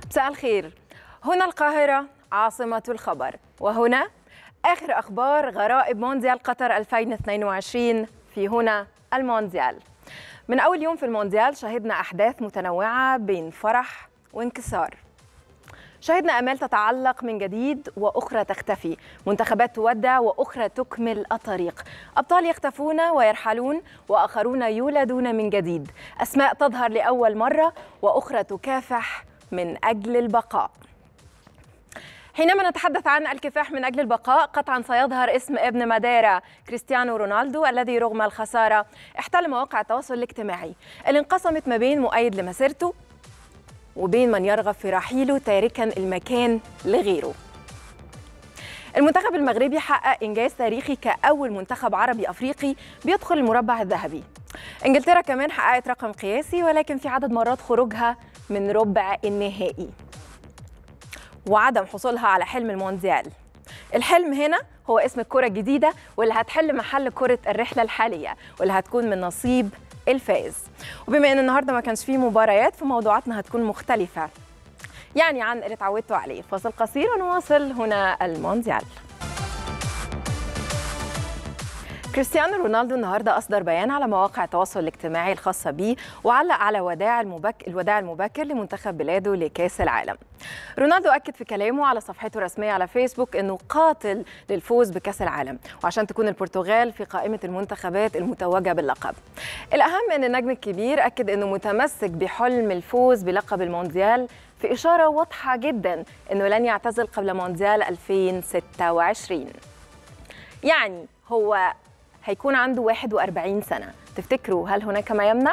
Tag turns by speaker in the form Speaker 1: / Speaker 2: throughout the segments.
Speaker 1: مساء الخير هنا القاهرة عاصمة الخبر وهنا آخر أخبار غرائب مونديال قطر 2022 في هنا المونديال من أول يوم في المونديال شهدنا أحداث متنوعة بين فرح وانكسار شهدنا امال تتعلق من جديد واخرى تختفي منتخبات تودع واخرى تكمل الطريق ابطال يختفون ويرحلون واخرون يولدون من جديد اسماء تظهر لاول مره واخرى تكافح من اجل البقاء حينما نتحدث عن الكفاح من اجل البقاء قطعا سيظهر اسم ابن ماديرا كريستيانو رونالدو الذي رغم الخساره احتل مواقع التواصل الاجتماعي اللي انقسمت ما بين مؤيد لمسيرته وبين من يرغب في رحيله تاركا المكان لغيره المنتخب المغربي حقق انجاز تاريخي كاول منتخب عربي افريقي بيدخل المربع الذهبي انجلترا كمان حققت رقم قياسي ولكن في عدد مرات خروجها من ربع النهائي وعدم حصولها على حلم المونديال الحلم هنا هو اسم الكرة الجديدة واللي هتحل محل كرة الرحلة الحالية واللي هتكون من نصيب الفائز وبما ان النهارده ما كانش فيه مباريات فموضوعاتنا هتكون مختلفة يعني عن اللي اتعودتوا عليه فاصل قصير ونواصل هنا المونديال كريستيانو رونالدو النهارده اصدر بيان على مواقع التواصل الاجتماعي الخاصه بيه وعلق على وداع المبكر الوداع المبكر لمنتخب بلاده لكاس العالم. رونالدو اكد في كلامه على صفحته الرسميه على فيسبوك انه قاتل للفوز بكاس العالم وعشان تكون البرتغال في قائمه المنتخبات المتوجه باللقب. الاهم ان النجم الكبير اكد انه متمسك بحلم الفوز بلقب المونديال في اشاره واضحه جدا انه لن يعتزل قبل مونديال 2026. يعني هو هيكون عنده 41 سنة تفتكروا هل هناك ما يمنع؟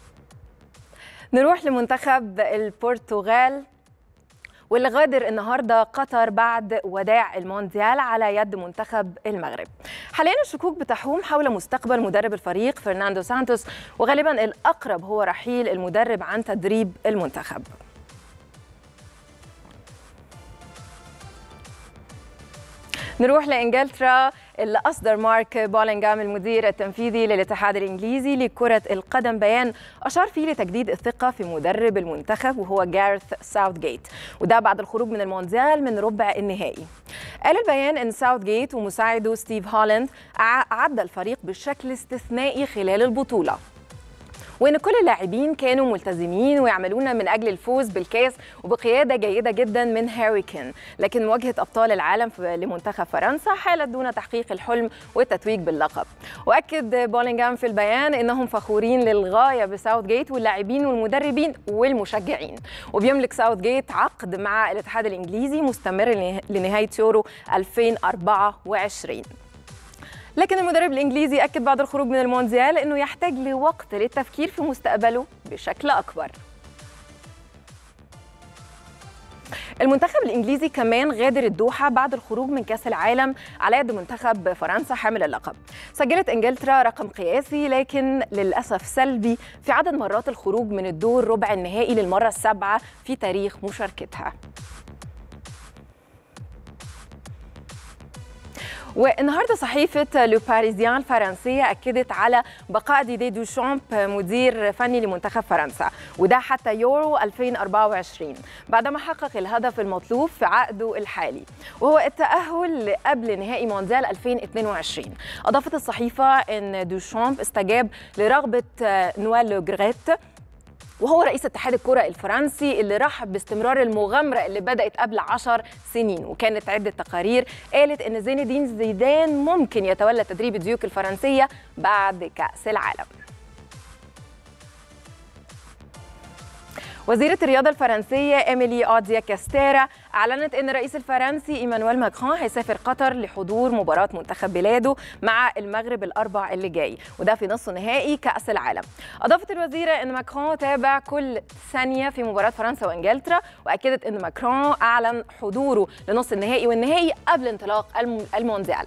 Speaker 1: نروح لمنتخب البرتغال واللي غادر النهارده قطر بعد وداع المونديال على يد منتخب المغرب. حاليا الشكوك بتحوم حول مستقبل مدرب الفريق فرناندو سانتوس وغالبا الاقرب هو رحيل المدرب عن تدريب المنتخب. نروح لانجلترا اللي اصدر مارك بولينغهام المدير التنفيذي للاتحاد الانجليزي لكره القدم بيان اشار فيه لتجديد الثقه في مدرب المنتخب وهو جارث ساوث جيت وده بعد الخروج من المونديال من ربع النهائي. قال البيان ان ساوث جيت ومساعده ستيف هولاند عد الفريق بشكل استثنائي خلال البطوله وان كل اللاعبين كانوا ملتزمين ويعملون من اجل الفوز بالكاس وبقياده جيده جدا من هاري كين لكن مواجهه ابطال العالم لمنتخب فرنسا حالت دون تحقيق الحلم والتتويج باللقب واكد بولينغهام في البيان انهم فخورين للغايه بساوث جيت واللاعبين والمدربين والمشجعين وبيملك ساوث جيت عقد مع الاتحاد الانجليزي مستمر لنهايه يورو 2024 لكن المدرب الانجليزي اكد بعد الخروج من المونديال انه يحتاج لوقت للتفكير في مستقبله بشكل اكبر المنتخب الانجليزي كمان غادر الدوحه بعد الخروج من كاس العالم على يد منتخب فرنسا حامل اللقب سجلت انجلترا رقم قياسي لكن للاسف سلبي في عدد مرات الخروج من الدور ربع النهائي للمره السابعه في تاريخ مشاركتها والنهارده صحيفه لو باريزيان الفرنسيه اكدت على بقاء ديدي دوشامب مدير فني لمنتخب فرنسا وده حتى يورو 2024 بعدما حقق الهدف المطلوب في عقده الحالي وهو التاهل قبل نهائي مونديال 2022 اضافت الصحيفه ان دوشامب استجاب لرغبه نويل لوغريت وهو رئيس اتحاد الكرة الفرنسي اللي رحب باستمرار المغامرة اللي بدأت قبل عشر سنين وكانت عدة تقارير قالت إن زين الدين زيدان ممكن يتولى تدريب الديوك الفرنسية بعد كأس العالم وزيرة الرياضة الفرنسية إيميلي أوديا كاستيرا أعلنت أن الرئيس الفرنسي إيمانويل ماكرون هيسافر قطر لحضور مباراة منتخب بلاده مع المغرب الأربع اللي جاي وده في نصف نهائي كأس العالم أضافت الوزيرة أن ماكرون تابع كل ثانية في مباراة فرنسا وإنجلترا وأكدت أن ماكرون أعلن حضوره لنصف النهائي والنهائي قبل انطلاق المونديال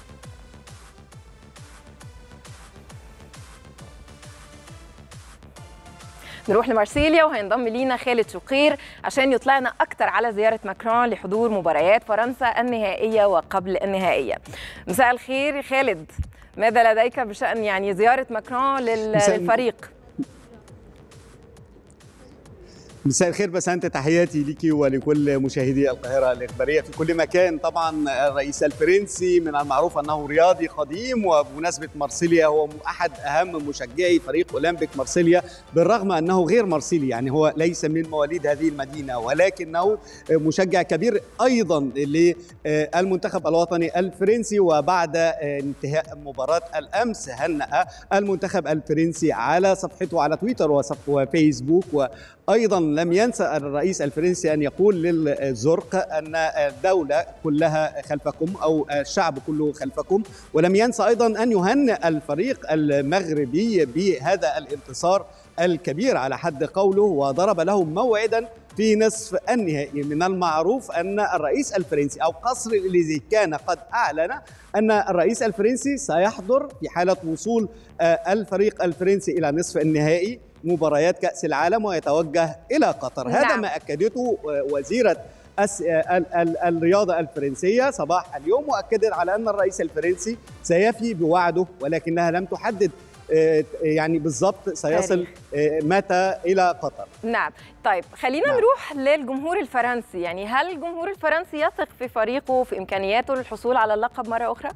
Speaker 1: نروح لمارسيليا وهينضم لينا خالد شقير عشان يطلعنا اكتر على زياره ماكرون لحضور مباريات فرنسا النهائيه وقبل النهائيه مساء الخير يا خالد ماذا لديك بشان يعني زياره ماكرون لل-
Speaker 2: مساء-
Speaker 1: للفريق
Speaker 2: مساء الخير بسنت تحياتي ليكي ولكل مشاهدي القاهرة الإخبارية في كل مكان طبعا الرئيس الفرنسي من المعروف أنه رياضي قديم وبمناسبة مارسيليا هو أحد أهم مشجعي فريق أولمبيك مارسيليا بالرغم أنه غير مارسيلي يعني هو ليس من مواليد هذه المدينة ولكنه مشجع كبير أيضا للمنتخب الوطني الفرنسي وبعد انتهاء مباراة الأمس هنأ المنتخب الفرنسي على صفحته على تويتر وفيسبوك و ايضا لم ينسى الرئيس الفرنسي ان يقول للزرق ان الدوله كلها خلفكم او الشعب كله خلفكم ولم ينسى ايضا ان يهنئ الفريق المغربي بهذا الانتصار الكبير على حد قوله وضرب لهم موعدا في نصف النهائي من المعروف ان الرئيس الفرنسي او قصر الاليزي كان قد اعلن ان الرئيس الفرنسي سيحضر في حاله وصول الفريق الفرنسي الى نصف النهائي مباريات كأس العالم ويتوجه إلى قطر نعم. هذا ما أكدته وزيرة الرياضة الفرنسية صباح اليوم وأكدت على أن الرئيس الفرنسي سيفي بوعده ولكنها لم تحدد يعني بالضبط سيصل متى الى قطر
Speaker 1: نعم طيب خلينا نعم. نروح للجمهور الفرنسي يعني هل الجمهور الفرنسي يثق في فريقه في امكانياته للحصول على اللقب مره اخرى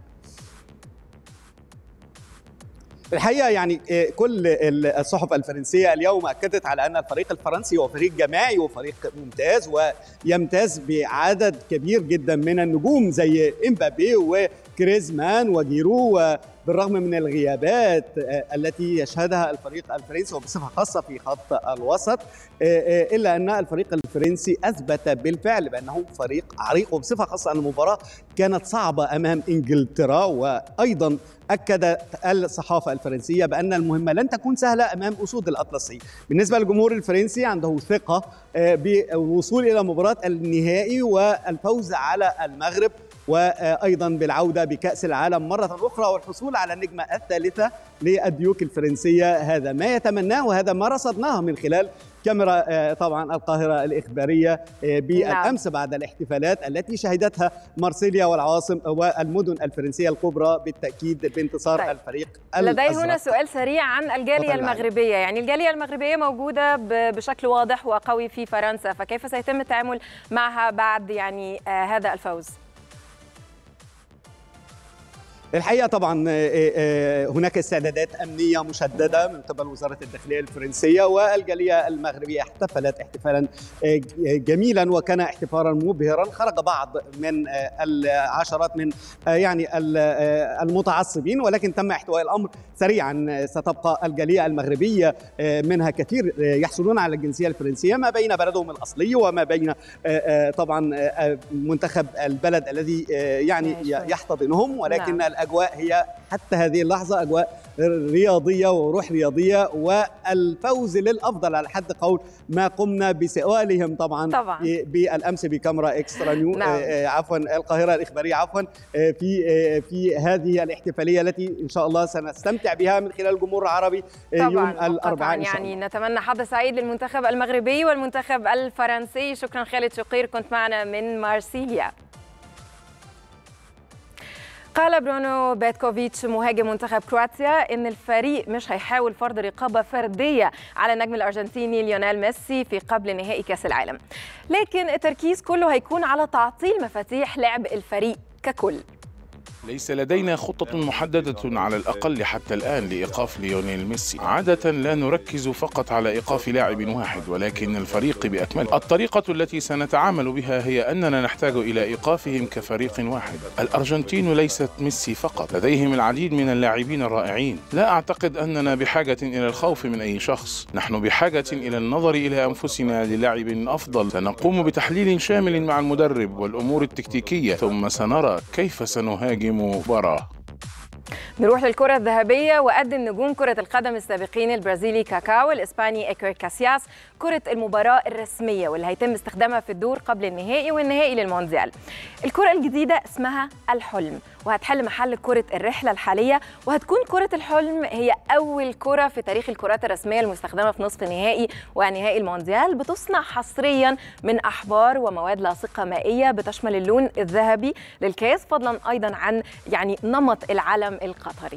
Speaker 2: الحقيقه يعني كل الصحف الفرنسيه اليوم اكدت على ان الفريق الفرنسي هو فريق جماعي وفريق ممتاز ويمتاز بعدد كبير جدا من النجوم زي امبابي وكريزمان وجيرو بالرغم من الغيابات التي يشهدها الفريق الفرنسي وبصفه خاصه في خط الوسط الا ان الفريق الفرنسي اثبت بالفعل بانه فريق عريق وبصفه خاصه ان المباراه كانت صعبه امام انجلترا وايضا اكد الصحافه الفرنسيه بان المهمه لن تكون سهله امام اسود الاطلسي بالنسبه للجمهور الفرنسي عنده ثقه بالوصول الى مباراه النهائي والفوز على المغرب وايضا بالعوده بكاس العالم مره اخرى والحصول على النجمه الثالثه للديوك الفرنسيه هذا ما يتمناه وهذا ما رصدناه من خلال كاميرا طبعا القاهرة الإخبارية بالأمس بعد الاحتفالات التي شهدتها مارسيليا والعاصم والمدن الفرنسية الكبرى بالتأكيد بانتصار طيب. الفريق
Speaker 1: لدي هنا سؤال سريع عن الجالية المغربية يعني الجالية المغربية موجودة بشكل واضح وقوي في فرنسا فكيف سيتم التعامل معها بعد يعني هذا الفوز؟
Speaker 2: الحقيقه طبعا هناك استعدادات امنيه مشدده من قبل وزاره الداخليه الفرنسيه والجاليه المغربيه احتفلت احتفالا جميلا وكان احتفالا مبهرا خرج بعض من العشرات من يعني المتعصبين ولكن تم احتواء الامر سريعا ستبقى الجاليه المغربيه منها كثير يحصلون على الجنسيه الفرنسيه ما بين بلدهم الاصلي وما بين طبعا منتخب البلد الذي يعني يحتضنهم ولكن الاجواء هي حتى هذه اللحظه اجواء رياضيه وروح رياضيه والفوز للافضل على حد قول ما قمنا بسؤالهم طبعا,
Speaker 1: طبعا.
Speaker 2: بالامس بكاميرا اكسترا نيو نعم. عفوا القاهره الاخباريه عفوا في في هذه الاحتفاليه التي ان شاء الله سنستمتع بها من خلال الجمهور العربي
Speaker 1: طبعا
Speaker 2: يوم الاربعاء
Speaker 1: إن شاء الله. يعني نتمنى حظ سعيد للمنتخب المغربي والمنتخب الفرنسي شكرا خالد شقير كنت معنا من مارسيليا قال برونو بيتكوفيتش مهاجم منتخب كرواتيا ان الفريق مش هيحاول فرض رقابه فرديه على النجم الارجنتيني ليونيل ميسي في قبل نهائي كاس العالم لكن التركيز كله هيكون على تعطيل مفاتيح لعب الفريق ككل
Speaker 3: ليس لدينا خطة محددة على الأقل حتى الآن لإيقاف ليونيل ميسي عادة لا نركز فقط على إيقاف لاعب واحد ولكن الفريق بأكمله الطريقة التي سنتعامل بها هي أننا نحتاج إلى إيقافهم كفريق واحد الأرجنتين ليست ميسي فقط لديهم العديد من اللاعبين الرائعين لا أعتقد أننا بحاجة إلى الخوف من أي شخص نحن بحاجة إلى النظر إلى أنفسنا للاعب أفضل سنقوم بتحليل شامل مع المدرب والأمور التكتيكية ثم سنرى كيف سنهاجم مباراة
Speaker 1: نروح للكرة الذهبية وقدم نجوم كرة القدم السابقين البرازيلي كاكاو الإسباني إيكر كاسياس كرة المباراة الرسمية واللي هيتم استخدامها في الدور قبل النهائي والنهائي للمونديال الكرة الجديدة اسمها الحلم وهتحل محل كرة الرحلة الحالية وهتكون كرة الحلم هي أول كرة في تاريخ الكرات الرسمية المستخدمة في نصف نهائي ونهائي المونديال بتصنع حصريا من أحبار ومواد لاصقة مائية بتشمل اللون الذهبي للكاس فضلا أيضا عن يعني نمط العلم القطري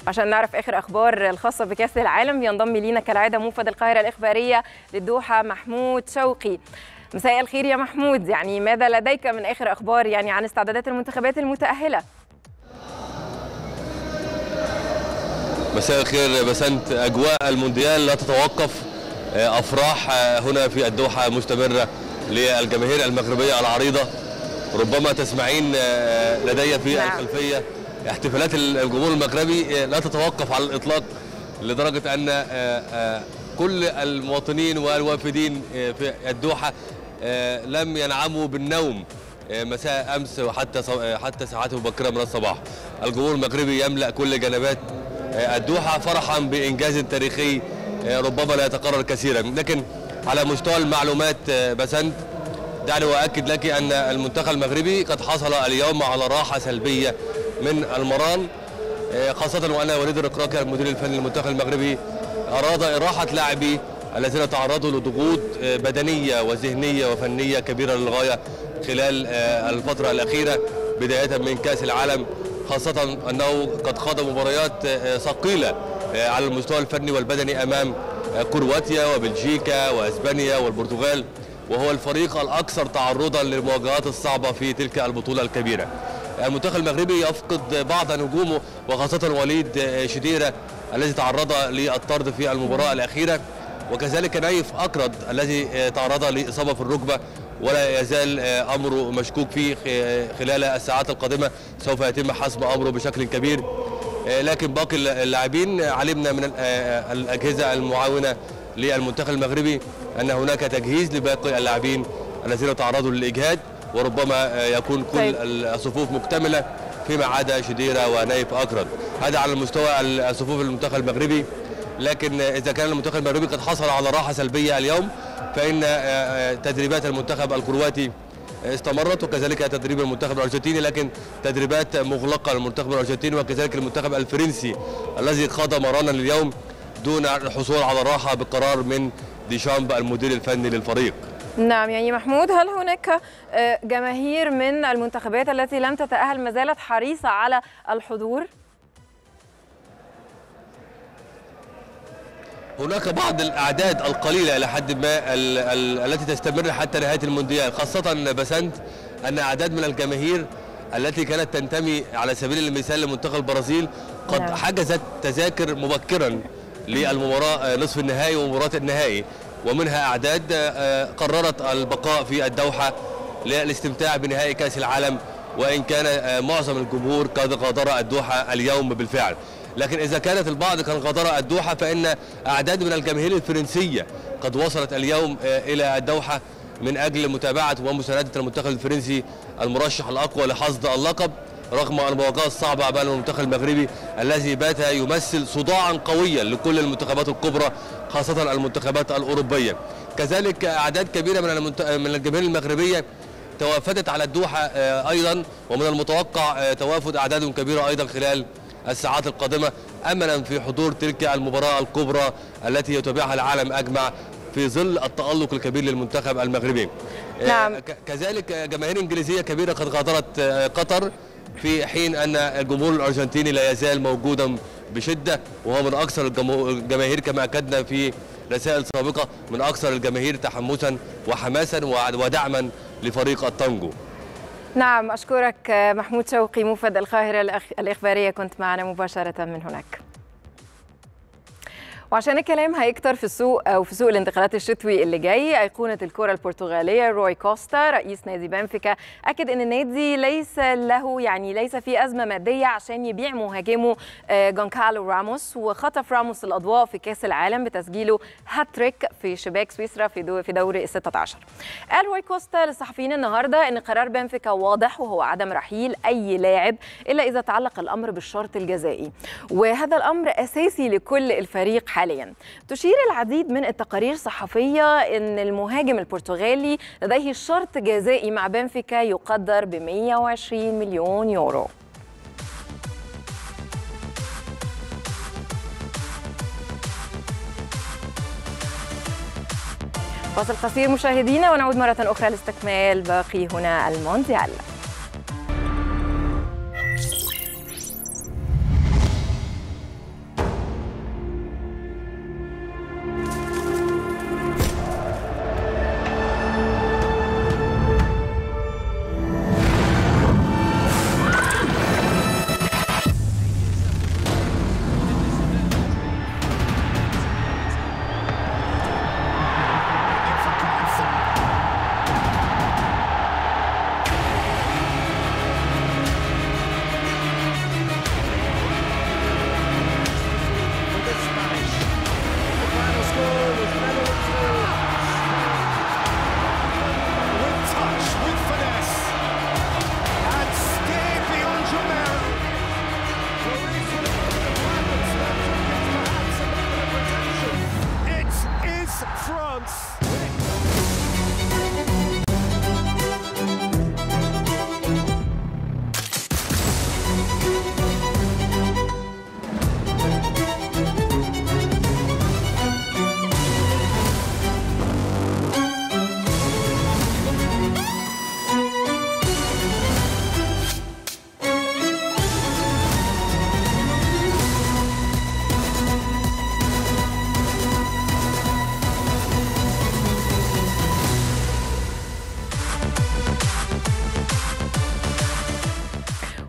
Speaker 1: عشان نعرف اخر اخبار الخاصه بكاس العالم بينضم لينا كالعاده موفد القاهره الاخباريه للدوحه محمود شوقي مساء الخير يا محمود يعني ماذا لديك من اخر اخبار يعني عن استعدادات المنتخبات المتاهله
Speaker 4: مساء الخير بسنت اجواء المونديال لا تتوقف افراح هنا في الدوحه مستمره للجماهير المغربيه العريضه ربما تسمعين لدي في
Speaker 1: نعم.
Speaker 4: الخلفيه احتفالات الجمهور المغربي لا تتوقف على الاطلاق لدرجه ان كل المواطنين والوافدين في الدوحه لم ينعموا بالنوم مساء امس وحتى حتى ساعات مبكره من الصباح الجمهور المغربي يملا كل جنبات الدوحه فرحا بانجاز تاريخي ربما لا يتكرر كثيرا لكن على مستوى المعلومات بسنت دعني واكد لك ان المنتخب المغربي قد حصل اليوم على راحه سلبيه من المران خاصه وان وليد الركراكي المدير الفني للمنتخب المغربي اراد اراحه لاعبي الذين تعرضوا لضغوط بدنيه وذهنيه وفنيه كبيره للغايه خلال الفتره الاخيره بدايه من كاس العالم خاصه انه قد خاض مباريات ثقيله على المستوى الفني والبدني امام كرواتيا وبلجيكا واسبانيا والبرتغال وهو الفريق الاكثر تعرضا للمواجهات الصعبه في تلك البطوله الكبيره. المنتخب المغربي يفقد بعض نجومه وخاصه وليد شديره الذي تعرض للطرد في المباراه الاخيره وكذلك نايف اكرد الذي تعرض لاصابه في الركبه ولا يزال امره مشكوك فيه خلال الساعات القادمه سوف يتم حسم امره بشكل كبير لكن باقي اللاعبين علمنا من الاجهزه المعاونه للمنتخب المغربي ان هناك تجهيز لباقي اللاعبين الذين تعرضوا للاجهاد وربما يكون كل
Speaker 1: طيب.
Speaker 4: الصفوف مكتمله فيما عدا شديره ونايف اكرد هذا على مستوى الصفوف المنتخب المغربي لكن اذا كان المنتخب المغربي قد حصل على راحه سلبيه اليوم فان تدريبات المنتخب الكرواتي استمرت وكذلك تدريب المنتخب الارجنتيني لكن تدريبات مغلقه للمنتخب الارجنتيني وكذلك المنتخب الفرنسي الذي خاض مرانا اليوم دون الحصول على راحه بقرار من ديشامب المدير الفني للفريق
Speaker 1: نعم يعني محمود هل هناك جماهير من المنتخبات التي لم تتأهل ما زالت حريصة على الحضور؟
Speaker 4: هناك بعض الاعداد القليله الى حد ما ال ال التي تستمر حتى نهايه المونديال خاصه بسنت ان اعداد من الجماهير التي كانت تنتمي على سبيل المثال لمنتخب البرازيل قد
Speaker 1: نعم.
Speaker 4: حجزت تذاكر مبكرا للمباراه نصف النهائي ومباراه النهائي ومنها اعداد قررت البقاء في الدوحه للاستمتاع بنهائي كاس العالم وان كان معظم الجمهور قد غادر الدوحه اليوم بالفعل لكن اذا كانت البعض كان غادر الدوحه فان اعداد من الجماهير الفرنسيه قد وصلت اليوم الى الدوحه من اجل متابعه ومسانده المنتخب الفرنسي المرشح الاقوى لحصد اللقب رغم المواجهه الصعبه امام المنتخب المغربي الذي بات يمثل صداعا قويا لكل المنتخبات الكبرى خاصه المنتخبات الاوروبيه. كذلك اعداد كبيره من المنت... من الجماهير المغربيه توافدت على الدوحه ايضا ومن المتوقع توافد اعداد كبيره ايضا خلال الساعات القادمه املا في حضور تلك المباراه الكبرى التي يتابعها العالم اجمع في ظل التالق الكبير للمنتخب المغربي.
Speaker 1: نعم.
Speaker 4: كذلك جماهير انجليزيه كبيره قد غادرت قطر في حين ان الجمهور الارجنتيني لا يزال موجودا بشده وهو من اكثر الجماهير كما اكدنا في رسائل سابقه من اكثر الجماهير تحمسا وحماسا ودعما لفريق التانجو.
Speaker 1: نعم أشكرك محمود شوقي موفد القاهرة الإخبارية كنت معنا مباشرة من هناك وعشان الكلام هيكتر في السوق او في سوق الانتقالات الشتوي اللي جاي ايقونه الكره البرتغاليه روي كوستا رئيس نادي بنفيكا اكد ان النادي ليس له يعني ليس في ازمه ماديه عشان يبيع مهاجمه جونكالو راموس وخطف راموس الاضواء في كاس العالم بتسجيله هاتريك في شباك سويسرا في دو في دوري ال 16 قال روي كوستا للصحفيين النهارده ان قرار بنفيكا واضح وهو عدم رحيل اي لاعب الا اذا تعلق الامر بالشرط الجزائي وهذا الامر اساسي لكل الفريق حاليا تشير العديد من التقارير الصحفية أن المهاجم البرتغالي لديه شرط جزائي مع بنفيكا يقدر ب 120 مليون يورو فاصل قصير مشاهدينا ونعود مرة أخرى لاستكمال باقي هنا المونديال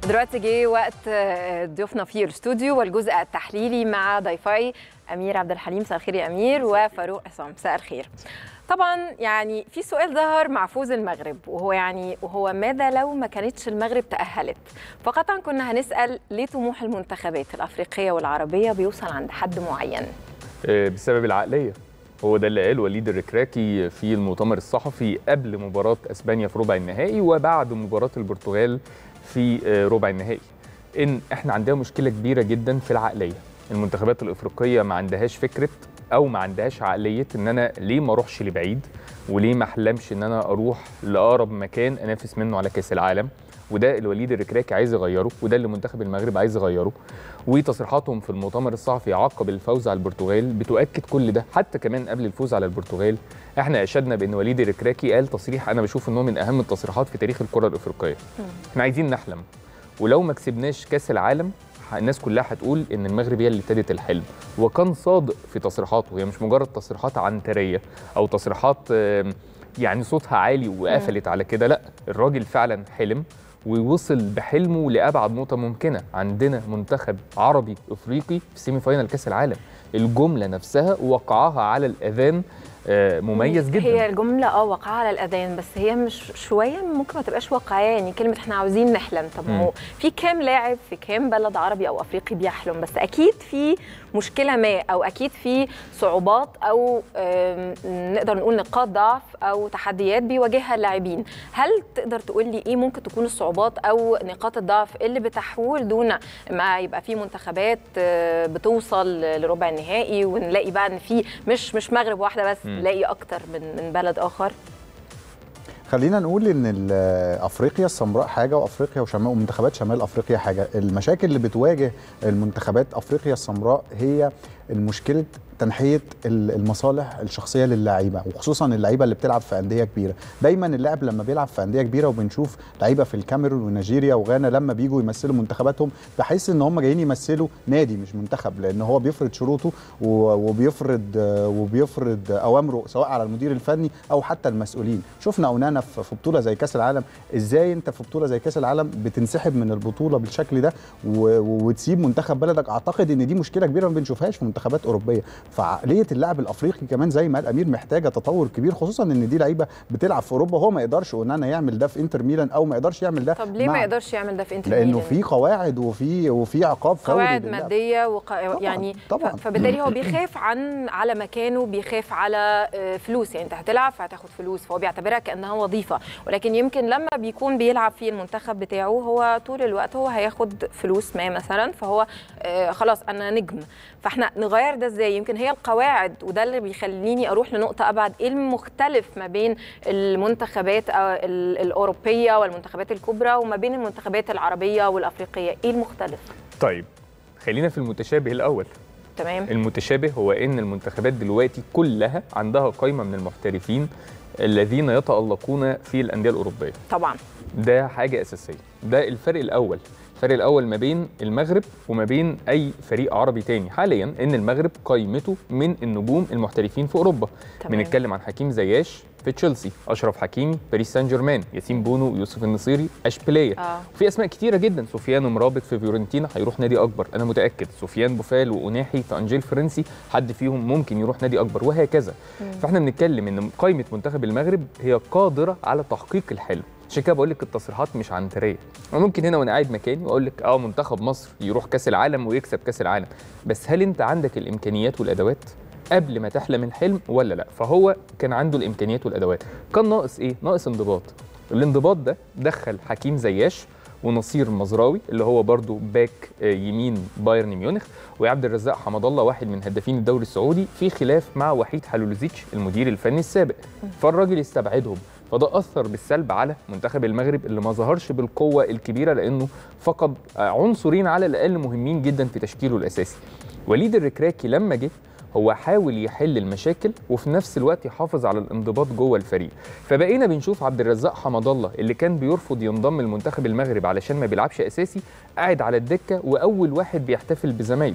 Speaker 1: دلوقتي جه وقت آه، ضيوفنا في الاستوديو والجزء التحليلي مع ضيفي امير عبد الحليم مساء الخير يا امير وفاروق عصام مساء الخير طبعا يعني في سؤال ظهر مع فوز المغرب وهو يعني وهو ماذا لو ما كانتش المغرب تاهلت فقطعا كنا هنسال ليه طموح المنتخبات الافريقيه والعربيه بيوصل عند حد معين
Speaker 5: آه، بسبب العقليه هو ده اللي قال وليد الركراكي في المؤتمر الصحفي قبل مباراه اسبانيا في ربع النهائي وبعد مباراه البرتغال في آه، ربع النهائي ان احنا عندنا مشكله كبيره جدا في العقليه المنتخبات الافريقيه ما عندهاش فكره او ما عندهاش عقليه ان انا ليه ما اروحش لبعيد وليه ما احلمش ان انا اروح لاقرب مكان انافس منه على كاس العالم وده الوليد الركراكي عايز يغيره وده اللي منتخب المغرب عايز يغيره وتصريحاتهم في المؤتمر الصحفي عقب الفوز على البرتغال بتؤكد كل ده حتى كمان قبل الفوز على البرتغال احنا اشدنا بان وليد الركراكي قال تصريح انا بشوف ان هو من اهم التصريحات في تاريخ الكره الافريقيه احنا عايزين نحلم ولو ما كسبناش كاس العالم ح- الناس كلها هتقول ان المغرب هي اللي ابتدت الحلم وكان صادق في تصريحاته هي مش مجرد تصريحات عنتريه او تصريحات آم، يعني صوتها عالي وقفلت على كده لا الراجل فعلا حلم ووصل بحلمه لابعد نقطه ممكنه عندنا منتخب عربي افريقي في سيمي فاينال كاس العالم الجمله نفسها وقعها على الاذان آه، مميز جدا
Speaker 1: هي الجمله اه واقعه على الاذان بس هي مش شويه ممكن ما تبقاش واقعيه يعني كلمه احنا عاوزين نحلم طب ما هو في كام لاعب في كام بلد عربي او افريقي بيحلم بس اكيد في مشكله ما او اكيد في صعوبات او آم، نقدر نقول نقاط ضعف او تحديات بيواجهها اللاعبين هل تقدر تقول لي ايه ممكن تكون الصعوبات او نقاط الضعف اللي بتحول دون ما يبقى في منتخبات آه، بتوصل لربع النهائي ونلاقي بقى ان في مش مش مغرب واحده بس نلاقي اكتر من من بلد اخر
Speaker 6: خلينا نقول ان ال- افريقيا السمراء حاجه وافريقيا وشمال ومنتخبات شمال افريقيا حاجه المشاكل اللي بتواجه المنتخبات افريقيا السمراء هي المشكله تنحيه ال- المصالح الشخصيه للاعيبه وخصوصا اللعيبه اللي بتلعب في انديه كبيره دايما اللاعب لما بيلعب في انديه كبيره وبنشوف لعيبه في الكاميرون ونيجيريا وغانا لما بيجوا يمثلوا منتخباتهم بحس ان هم جايين يمثلوا نادي مش منتخب لان هو بيفرض شروطه و- وبيفرض وبيفرض اوامره سواء على المدير الفني او حتى المسؤولين شفنا اونانا في في بطوله زي كاس العالم ازاي انت في بطوله زي كاس العالم بتنسحب من البطوله بالشكل ده و- وتسيب منتخب بلدك اعتقد ان دي مشكله كبيره ما بنشوفهاش في منتخبات اوروبيه فعقليه اللاعب الافريقي كمان زي ما قال امير محتاجه تطور كبير خصوصا ان دي لعيبه بتلعب في اوروبا هو ما يقدرش اونانا يعمل ده في انتر ميلان او ما يقدرش يعمل ده
Speaker 1: طب ليه ما
Speaker 6: مع-
Speaker 1: يقدرش يعمل ده في انتر
Speaker 6: لانه
Speaker 1: ميلان؟
Speaker 6: في قواعد وفي وفي عقاب فوري
Speaker 1: قواعد
Speaker 6: للاعب.
Speaker 1: ماديه وق... يعني
Speaker 6: طبعاً.
Speaker 1: ف... فبالتالي هو بيخاف عن على مكانه بيخاف على آه، فلوس يعني انت هتلعب فهتاخد فلوس فهو بيعتبرها كانها وظيفه ولكن يمكن لما بيكون بيلعب في المنتخب بتاعه هو طول الوقت هو هياخد فلوس ما مثلا فهو آه، خلاص انا نجم فاحنا نغير ده ازاي يمكن هي القواعد وده اللي بيخليني اروح لنقطه ابعد ايه المختلف ما بين المنتخبات آه، ال- الاوروبيه والمنتخبات الكبرى وما بين المنتخبات العربيه والافريقيه ايه المختلف
Speaker 5: طيب خلينا في المتشابه الاول
Speaker 1: تمام
Speaker 5: المتشابه هو ان المنتخبات دلوقتي كلها عندها قائمه من المحترفين الذين يتالقون في الانديه الاوروبيه
Speaker 1: طبعا
Speaker 5: ده حاجه اساسيه ده الفرق الاول الفرق الاول ما بين المغرب وما بين اي فريق عربي تاني حاليا ان المغرب قائمته من النجوم المحترفين في اوروبا
Speaker 1: تمام.
Speaker 5: بنتكلم عن حكيم زياش في تشيلسي اشرف حكيمي باريس سان جيرمان ياسين بونو يوسف النصيري اشبيليه
Speaker 1: آه.
Speaker 5: في اسماء كتيره جدا سفيان مرابط في فيورنتينا هيروح نادي اكبر انا متاكد سفيان بوفال واناحي في انجيل فرنسي حد فيهم ممكن يروح نادي اكبر وهكذا فاحنا بنتكلم ان قائمه منتخب المغرب هي قادره على تحقيق الحلم عشان كده بقول لك التصريحات مش عنتريه انا ممكن هنا وانا قاعد مكاني واقول لك اه منتخب مصر يروح كاس العالم ويكسب كاس العالم بس هل انت عندك الامكانيات والادوات قبل ما تحلم الحلم ولا لا فهو كان عنده الامكانيات والادوات كان ناقص ايه ناقص انضباط الانضباط ده دخل حكيم زياش ونصير مزراوي اللي هو برضو باك آه، يمين بايرن ميونخ وعبد الرزاق حمد الله واحد من هدافين الدوري السعودي في خلاف مع وحيد حلولوزيتش المدير الفني السابق فالراجل استبعدهم فده اثر بالسلب على منتخب المغرب اللي ما ظهرش بالقوه الكبيره لانه فقد آه، عنصرين على الاقل مهمين جدا في تشكيله الاساسي وليد الركراكي لما جه هو حاول يحل المشاكل وفي نفس الوقت يحافظ على الانضباط جوه الفريق فبقينا بنشوف عبد الرزاق حمد الله اللي كان بيرفض ينضم لمنتخب المغرب علشان ما بيلعبش اساسي قاعد على الدكه واول واحد بيحتفل بزمايله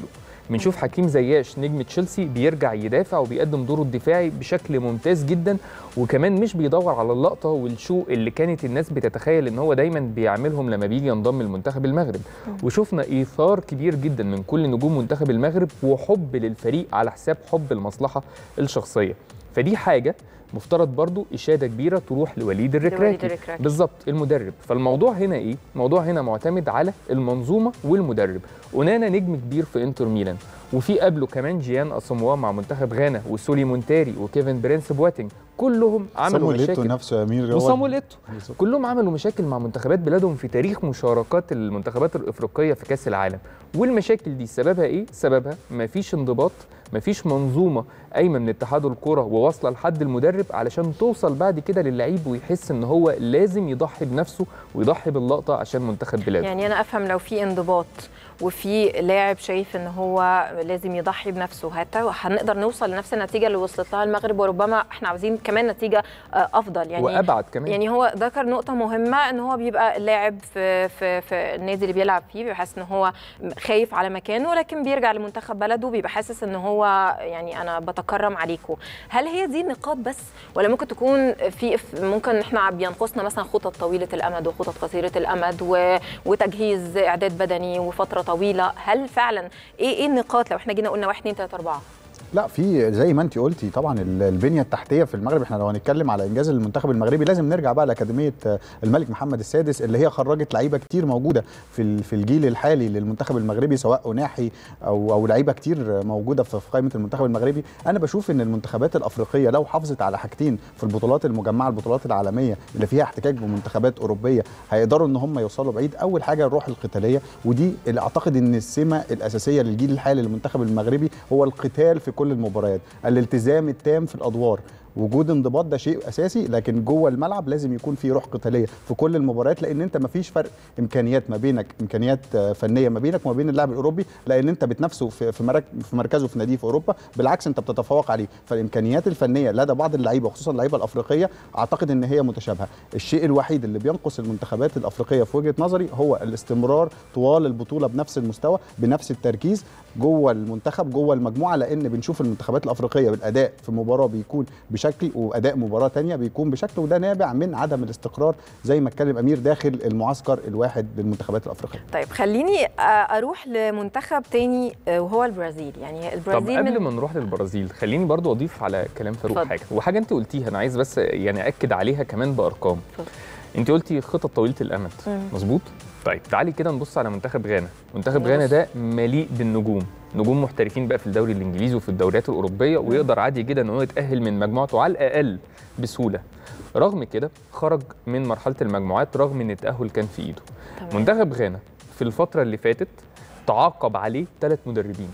Speaker 5: بنشوف حكيم زياش نجم تشيلسي بيرجع يدافع وبيقدم دوره الدفاعي بشكل ممتاز جدا وكمان مش بيدور على اللقطه والشو اللي كانت الناس بتتخيل ان هو دايما بيعملهم لما بيجي ينضم لمنتخب المغرب وشفنا ايثار كبير جدا من كل نجوم منتخب المغرب وحب للفريق على حساب حب المصلحه الشخصيه فدي حاجه مفترض برضو اشاده كبيره تروح لوليد الركراكي
Speaker 1: الركراكي.
Speaker 5: بالظبط المدرب فالموضوع هنا ايه الموضوع هنا معتمد على المنظومه والمدرب اونانا نجم كبير في انتر ميلان وفي قبله كمان جيان اساموا مع منتخب غانا وسولي مونتاري وكيفن برينس بواتينج كلهم عملوا
Speaker 6: صامويل إيتو
Speaker 5: مشاكل
Speaker 6: نفسه يا امير هو-
Speaker 5: وصامويل إيتو.
Speaker 6: بالظبط.
Speaker 5: كلهم عملوا مشاكل مع منتخبات بلادهم في تاريخ مشاركات المنتخبات الافريقيه في كاس العالم والمشاكل دي سببها ايه سببها مفيش انضباط مفيش منظومه قايمه من اتحاد الكره وواصله لحد المدرب علشان توصل بعد كده للعيب ويحس ان هو لازم يضحي بنفسه ويضحي باللقطه عشان منتخب بلاده
Speaker 1: يعني انا افهم لو في انضباط وفي لاعب شايف ان هو لازم يضحي بنفسه حتى هنقدر نوصل لنفس النتيجه اللي وصلت لها المغرب وربما احنا عاوزين كمان نتيجه آه، افضل يعني
Speaker 5: وابعد كمان
Speaker 1: يعني هو ذكر نقطة مهمة ان هو بيبقى اللاعب في في في النادي اللي بيلعب فيه بيبقى حاسس ان هو خايف على مكانه لكن بيرجع لمنتخب بلده بيبقى حاسس ان هو يعني انا بتكرم عليكم هل هي دي النقاط بس ولا ممكن تكون في ممكن احنا بينقصنا مثلا خطط طويلة الامد وخطط قصيرة الامد و- وتجهيز اعداد بدني وفترة طويلة هل فعلا ايه ايه النقاط لو احنا جينا قلنا 1 2 3 4
Speaker 6: لا في زي ما انت قلتي طبعا ال- البنيه التحتيه في المغرب احنا لو هنتكلم على انجاز المنتخب المغربي لازم نرجع بقى لاكاديميه آه، الملك محمد السادس اللي هي خرجت لعيبه كتير موجوده في ال- في الجيل الحالي للمنتخب المغربي سواء اناحي او او لعيبه كتير موجوده في في قائمه المنتخب المغربي انا بشوف ان المنتخبات الافريقيه لو حافظت على حاجتين في البطولات المجمعه البطولات العالميه اللي فيها احتكاك بمنتخبات اوروبيه هيقدروا ان هم يوصلوا بعيد اول حاجه الروح القتاليه ودي اللي اعتقد ان السمه الاساسيه للجيل الحالي للمنتخب المغربي هو القتال في كل المباريات الالتزام التام في الادوار وجود انضباط ده شيء اساسي لكن جوه الملعب لازم يكون في روح قتاليه في كل المباريات لان انت ما فيش فرق امكانيات ما بينك امكانيات آه، فنيه ما بينك وما بين اللاعب الاوروبي لان انت بتنافسه في في مرك- في مركزه في ناديه في اوروبا بالعكس انت بتتفوق عليه فالامكانيات الفنيه لدى بعض اللعيبه وخصوصا اللعيبه الافريقيه اعتقد ان هي متشابهه الشيء الوحيد اللي بينقص المنتخبات الافريقيه في وجهه نظري هو الاستمرار طوال البطوله بنفس المستوى بنفس التركيز جوه المنتخب جوه المجموعه لان بنشوف المنتخبات الافريقيه بالاداء في مباراه بيكون بشكل واداء مباراه تانية بيكون بشكل وده نابع من عدم الاستقرار زي ما اتكلم امير داخل المعسكر الواحد للمنتخبات الافريقيه
Speaker 1: طيب خليني آه، اروح لمنتخب تاني آه، وهو البرازيل يعني
Speaker 5: طب
Speaker 1: البرازيل
Speaker 5: قبل
Speaker 1: من
Speaker 5: ما نروح للبرازيل خليني برضو اضيف على كلام فاروق
Speaker 1: اتفضل.
Speaker 5: حاجه وحاجه انت قلتيها انا عايز بس يعني اكد عليها كمان بارقام
Speaker 1: اتفضل.
Speaker 5: انت قلتي خطط طويله الامد
Speaker 1: مم.
Speaker 5: مظبوط طيب تعالي كده نبص على منتخب غانا منتخب
Speaker 1: نبص.
Speaker 5: غانا ده مليء بالنجوم نجوم محترفين بقى في الدوري الانجليزي وفي الدوريات الاوروبيه ويقدر عادي جدا ان هو يتاهل من مجموعته على الاقل بسهوله رغم كده خرج من مرحله المجموعات رغم ان التاهل كان في ايده
Speaker 1: تمام.
Speaker 5: منتخب غانا في الفتره اللي فاتت تعاقب عليه ثلاث مدربين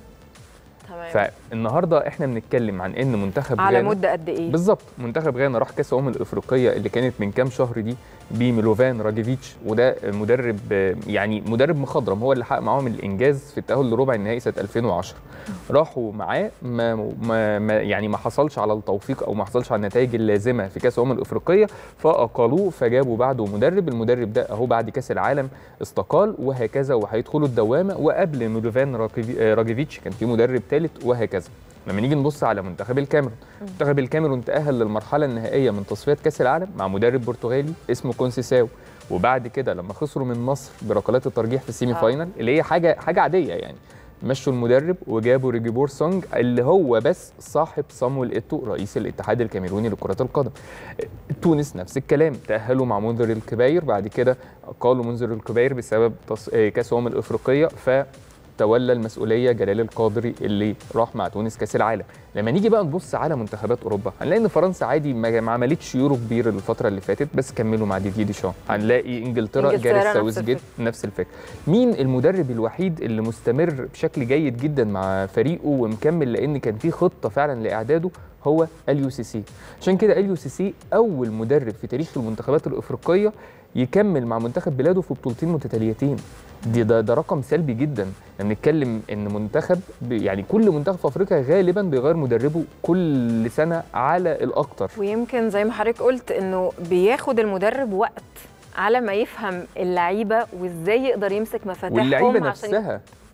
Speaker 1: تمام
Speaker 5: فالنهارده احنا بنتكلم عن ان منتخب
Speaker 1: على
Speaker 5: غانا
Speaker 1: مده قد ايه
Speaker 5: بالظبط منتخب غانا راح كاس الامم الافريقيه اللي كانت من كام شهر دي بميلوفان راجيفيتش وده مدرب آه، يعني مدرب مخضرم هو اللي حقق معاهم الانجاز في التاهل لربع النهائي سنه 2010 راحوا معاه ما, ما, ما يعني ما حصلش على التوفيق او ما حصلش على النتائج اللازمه في كاس الامم الافريقيه فاقالوه فجابوا بعده مدرب المدرب ده اهو بعد كاس العالم استقال وهكذا وهيدخلوا الدوامه وقبل ميلوفان راكيفي- آه، راجيفيتش كان في مدرب ثالث وهكذا لما نيجي نبص على منتخب الكاميرون منتخب الكاميرون تأهل للمرحلة النهائية من تصفيات كأس العالم مع مدرب برتغالي اسمه كونسيساو وبعد كده لما خسروا من مصر بركلات الترجيح في السيمي
Speaker 1: آه.
Speaker 5: فاينل اللي هي حاجة حاجة عادية يعني مشوا المدرب وجابوا ريجيبور سونج اللي هو بس صاحب صامويل ايتو رئيس الاتحاد الكاميروني لكرة القدم. تونس نفس الكلام تأهلوا مع منذر الكباير بعد كده قالوا منذر الكباير بسبب تص... آه، كأس الأمم الأفريقية ف تولى المسؤوليه جلال القادري اللي راح مع تونس كاس العالم لما نيجي بقى نبص على منتخبات اوروبا هنلاقي ان فرنسا عادي ما ما عملتش يورو كبير الفتره اللي فاتت بس كملوا مع ديدي ديشان هنلاقي انجلترا,
Speaker 1: إنجلترا
Speaker 5: جاريس
Speaker 1: نفس
Speaker 5: ساوثجيت نفس الفكره مين المدرب الوحيد اللي مستمر بشكل جيد جدا مع فريقه ومكمل لان كان في خطه فعلا لاعداده هو اليو سي سي عشان كده اليو سي سي اول مدرب في تاريخ المنتخبات الافريقيه يكمل مع منتخب بلاده في بطولتين متتاليتين دي ده, ده رقم سلبي جدا يعني بنتكلم ان منتخب ب- يعني كل منتخب في افريقيا غالبا بيغير مدربه كل سنه على الاكتر
Speaker 1: ويمكن زي ما حضرتك قلت انه بياخد المدرب وقت على ما يفهم اللعيبه وازاي يقدر يمسك مفاتيحهم
Speaker 5: واللعيبه
Speaker 1: عشان
Speaker 5: نفسها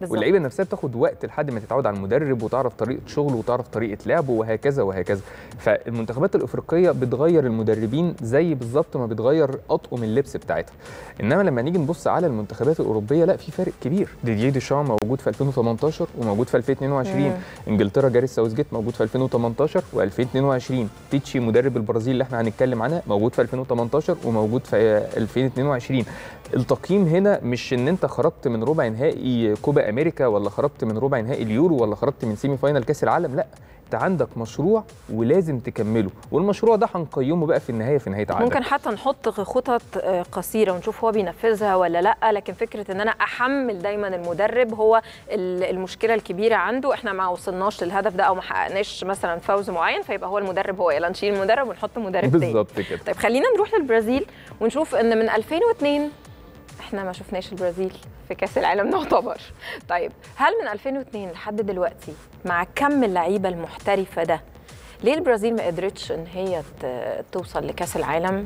Speaker 1: بالظبط.
Speaker 5: واللعيبه نفسها بتاخد وقت لحد ما تتعود على المدرب وتعرف طريقه شغله وتعرف طريقه لعبه وهكذا وهكذا فالمنتخبات الافريقيه بتغير المدربين زي بالظبط ما بتغير اطقم اللبس بتاعتها انما لما نيجي نبص على المنتخبات الاوروبيه لا في فرق كبير ديدييه ديشام موجود في 2018 وموجود في 2022
Speaker 1: مم.
Speaker 5: انجلترا جاريس ساوثجيت موجود في 2018 و2022 تيتشي مدرب البرازيل اللي احنا هنتكلم عنها موجود في 2018 وموجود في 2022 التقييم هنا مش ان انت خرجت من ربع نهائي كوبا امريكا ولا خرجت من ربع نهائي اليورو ولا خرجت من سيمي فاينال كاس العالم لا انت عندك مشروع ولازم تكمله والمشروع ده هنقيمه بقى في النهايه في نهايه عقدك
Speaker 1: ممكن حتى نحط خطط آه، قصيره ونشوف هو بينفذها ولا لا لكن فكره ان انا احمل دايما المدرب هو ال- المشكله الكبيره عنده احنا ما وصلناش للهدف ده او ما حققناش مثلا فوز معين فيبقى هو المدرب هو يلا نشيل المدرب ونحط مدرب تاني
Speaker 5: بالظبط كده
Speaker 1: طيب خلينا نروح للبرازيل ونشوف ان من 2002 احنا ما شفناش البرازيل في كاس العالم نعتبر طيب هل من 2002 لحد دلوقتي مع كم اللعيبه المحترفه ده ليه البرازيل ما قدرتش ان هي ت- توصل لكاس العالم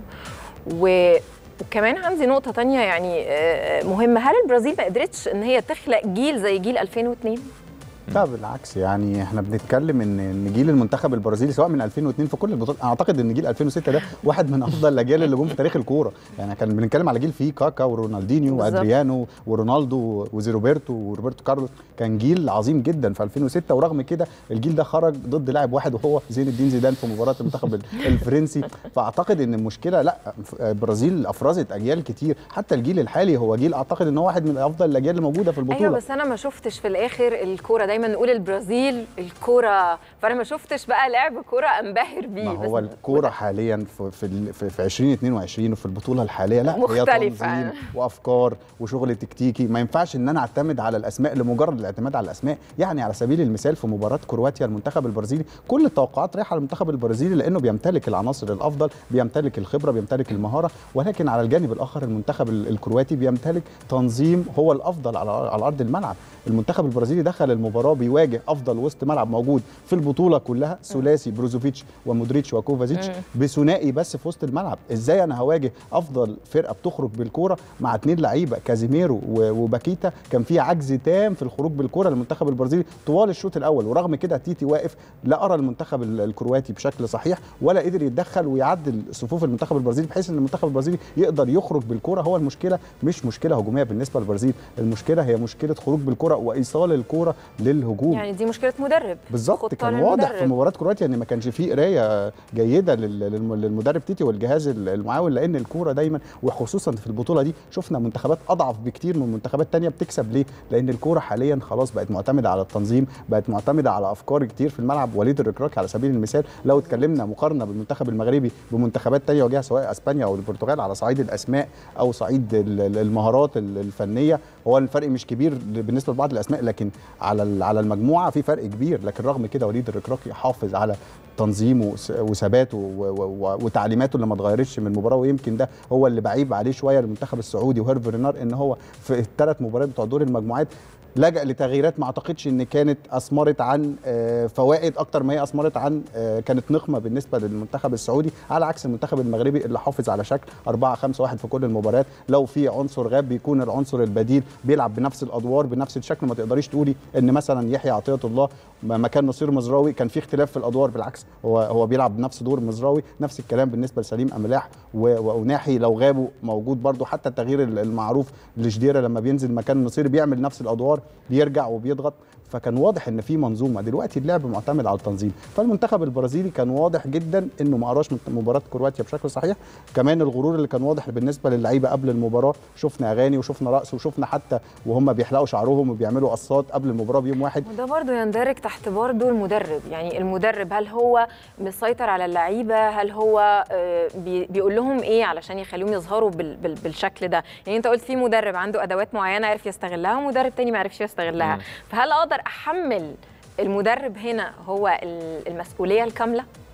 Speaker 1: و وكمان عندي نقطة تانية يعني آه، مهمة هل البرازيل ما قدرتش ان هي تخلق جيل زي جيل 2002
Speaker 6: لا بالعكس يعني احنا بنتكلم ان ان جيل المنتخب البرازيلي سواء من 2002 في كل البطولات اعتقد ان جيل 2006 ده واحد من افضل الاجيال اللي جم في تاريخ الكوره يعني كان بنتكلم على جيل فيه كاكا ورونالدينيو
Speaker 1: بالظبط.
Speaker 6: وادريانو ورونالدو وزيروبرتو وروبرتو كارلوس كان جيل عظيم جدا في 2006 ورغم كده الجيل ده خرج ضد لاعب واحد وهو زين الدين زيدان في مباراه المنتخب ال- الفرنسي فاعتقد ان المشكله لا البرازيل افرزت اجيال كتير حتى الجيل الحالي هو جيل اعتقد ان هو واحد من افضل الاجيال اللي موجوده في البطوله
Speaker 1: ايوه بس انا ما شفتش في الاخر الكوره دايما نقول البرازيل الكوره فانا ما شفتش بقى لعب كوره انبهر بيه
Speaker 6: ما
Speaker 1: بس
Speaker 6: هو الكوره حاليا في في, ال- في, في 2022 وفي البطوله الحاليه لا هي
Speaker 1: مختلفة.
Speaker 6: تنظيم وافكار وشغل تكتيكي ما ينفعش ان انا اعتمد على الاسماء لمجرد الاعتماد على الاسماء يعني على سبيل المثال في مباراه كرواتيا المنتخب البرازيلي كل التوقعات رايحه على المنتخب البرازيلي لانه بيمتلك العناصر الافضل بيمتلك الخبره بيمتلك المهاره ولكن على الجانب الاخر المنتخب ال- الكرواتي بيمتلك تنظيم هو الافضل على على ارض الملعب المنتخب البرازيلي دخل المباراه بيواجه افضل وسط ملعب موجود في البطوله كلها ثلاثي بروزوفيتش ومودريتش وكوفازيتش بثنائي بس في وسط الملعب ازاي انا هواجه افضل فرقه بتخرج بالكوره مع اثنين لعيبه كازيميرو و- وباكيتا كان في عجز تام في الخروج بالكوره للمنتخب البرازيلي طوال الشوط الاول ورغم كده تيتي واقف لا ارى المنتخب ال- الكرواتي بشكل صحيح ولا قدر يتدخل ويعدل صفوف المنتخب البرازيلي بحيث ان المنتخب البرازيلي يقدر يخرج بالكوره هو المشكله مش مشكله هجوميه بالنسبه للبرازيل المشكله هي مشكله خروج بالكوره وايصال الكوره للهجوم
Speaker 1: يعني دي مشكله مدرب
Speaker 6: بالظبط
Speaker 1: خطة
Speaker 6: كان واضح في
Speaker 1: للمدرب.
Speaker 6: مباراه كرواتيا ان ما كانش فيه قرايه جيده لل- للم- للمدرب تيتي والجهاز ال- المعاون لان الكوره دايما وخصوصا في البطوله دي شفنا منتخبات اضعف بكتير من منتخبات تانية بتكسب ليه؟ لان الكوره حاليا خلاص بقت معتمده على التنظيم بقت معتمده على افكار كتير في الملعب وليد الركراكي على سبيل المثال لو اتكلمنا مقارنه بالمنتخب المغربي بمنتخبات تانية واجهها سواء اسبانيا او البرتغال على صعيد الاسماء او صعيد ال- ال- المهارات ال- الفنيه هو الفرق مش كبير بالنسبه لبعض الاسماء لكن على ال- على المجموعه في فرق كبير لكن رغم كده وليد الركراكي حافظ على تنظيمه وس- وثباته و- و- و- وتعليماته اللي ما اتغيرتش من المباراه ويمكن ده هو اللي بعيب عليه شويه المنتخب السعودي وهيرفي رينار ان هو في الثلاث مباريات بتوع دور المجموعات لجأ لتغييرات ما اعتقدش ان كانت اثمرت عن آه، فوائد اكتر ما هي اثمرت عن آه، كانت نقمه بالنسبه للمنتخب السعودي على عكس المنتخب المغربي اللي حافظ على شكل 4 5 1 في كل المباريات لو في عنصر غاب بيكون العنصر البديل بيلعب بنفس الادوار بنفس الشكل ما تقدريش تقولي ان مثلا يحيى عطيه الله م- مكان نصير مزراوي كان في اختلاف في الادوار بالعكس هو هو بيلعب بنفس دور مزراوي نفس الكلام بالنسبه لسليم املاح و- وأناحي لو غابوا موجود برضو حتى التغيير ال- المعروف لشديره لما بينزل مكان النصير بيعمل نفس الادوار بيرجع وبيضغط فكان واضح ان في منظومه دلوقتي اللعب معتمد على التنظيم فالمنتخب البرازيلي كان واضح جدا انه ما قراش مباراه كرواتيا بشكل صحيح كمان الغرور اللي كان واضح بالنسبه للعيبه قبل المباراه شفنا اغاني وشفنا رقص وشفنا حتى وهم بيحلقوا شعرهم وبيعملوا قصات قبل المباراه بيوم واحد
Speaker 1: وده برضو يندرج تحت برضو المدرب يعني المدرب هل هو مسيطر على اللعيبه هل هو آه، بي- بيقول لهم ايه علشان يخليهم يظهروا بال بال بالشكل ده يعني انت قلت في مدرب عنده ادوات معينه عرف يستغلها ومدرب تاني ما عرفش يستغلها
Speaker 5: مم.
Speaker 1: فهل اقدر احمل المدرب هنا هو ال- المسؤوليه الكامله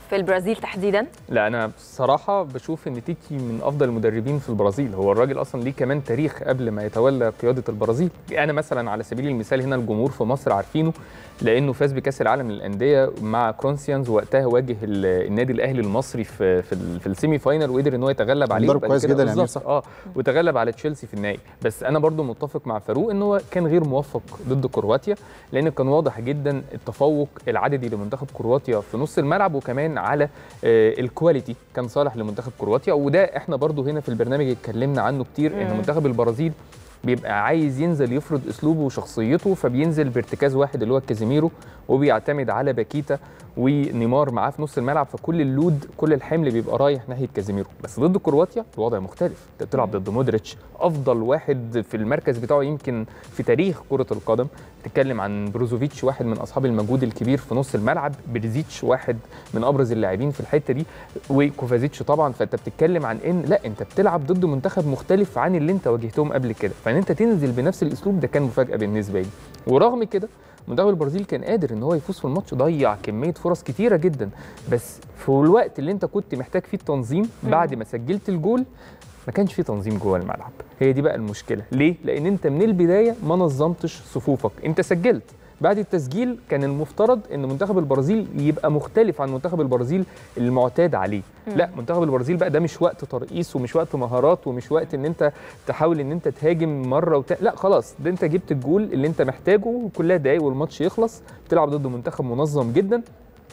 Speaker 1: في البرازيل تحديدا
Speaker 5: لا انا بصراحه بشوف ان تيكي من افضل المدربين في البرازيل هو الراجل اصلا ليه كمان تاريخ قبل ما يتولى قياده البرازيل انا مثلا على سبيل المثال هنا الجمهور في مصر عارفينه لانه فاز بكاس العالم للانديه مع كرونسيانز وقتها واجه ال- النادي الاهلي المصري في في, ال- في السيمي فاينل وقدر ان هو يتغلب عليه
Speaker 6: مدرب
Speaker 5: وبعد
Speaker 6: كويس
Speaker 5: كده
Speaker 6: جدا يا أمير،
Speaker 5: بالظبط، اه وتغلب على تشيلسي في النهائي بس انا برضو متفق مع فاروق ان هو كان غير موفق ضد كرواتيا لان كان واضح جدا التفوق العددي لمنتخب كرواتيا في نص الملعب وكمان على آه، الكواليتي كان صالح لمنتخب كرواتيا وده احنا برضو هنا في البرنامج اتكلمنا عنه كتير ان
Speaker 1: مم.
Speaker 5: منتخب البرازيل بيبقى عايز ينزل يفرض اسلوبه وشخصيته فبينزل بارتكاز واحد اللي هو كازيميرو وبيعتمد على باكيتا ونيمار معاه في نص الملعب فكل اللود كل الحمل بيبقى رايح ناحيه كازيميرو بس ضد كرواتيا الوضع مختلف انت بتلعب ضد مودريتش افضل واحد في المركز بتاعه يمكن في تاريخ كره القدم تتكلم عن بروزوفيتش واحد من اصحاب المجهود الكبير في نص الملعب بريزيتش واحد من ابرز اللاعبين في الحته دي وكوفازيتش طبعا فانت بتتكلم عن ان لا انت بتلعب ضد منتخب مختلف عن اللي انت واجهتهم قبل كده فان انت تنزل بنفس الاسلوب ده كان مفاجاه بالنسبه لي ورغم كده منتخب البرازيل كان قادر ان هو يفوز في الماتش ضيع كميه فرص كتيره جدا بس في الوقت اللي انت كنت محتاج فيه التنظيم بعد ما سجلت الجول ما كانش فيه تنظيم جوه الملعب هي دي بقى المشكله ليه لان انت من البدايه ما نظمتش صفوفك انت سجلت بعد التسجيل كان المفترض ان منتخب البرازيل يبقى مختلف عن منتخب البرازيل المعتاد عليه لا منتخب البرازيل بقى ده مش وقت ترقيص ومش وقت مهارات ومش وقت ان انت تحاول ان انت تهاجم مره وت... لا خلاص ده انت جبت الجول اللي انت محتاجه وكلها دقايق والماتش يخلص بتلعب ضد منتخب منظم جدا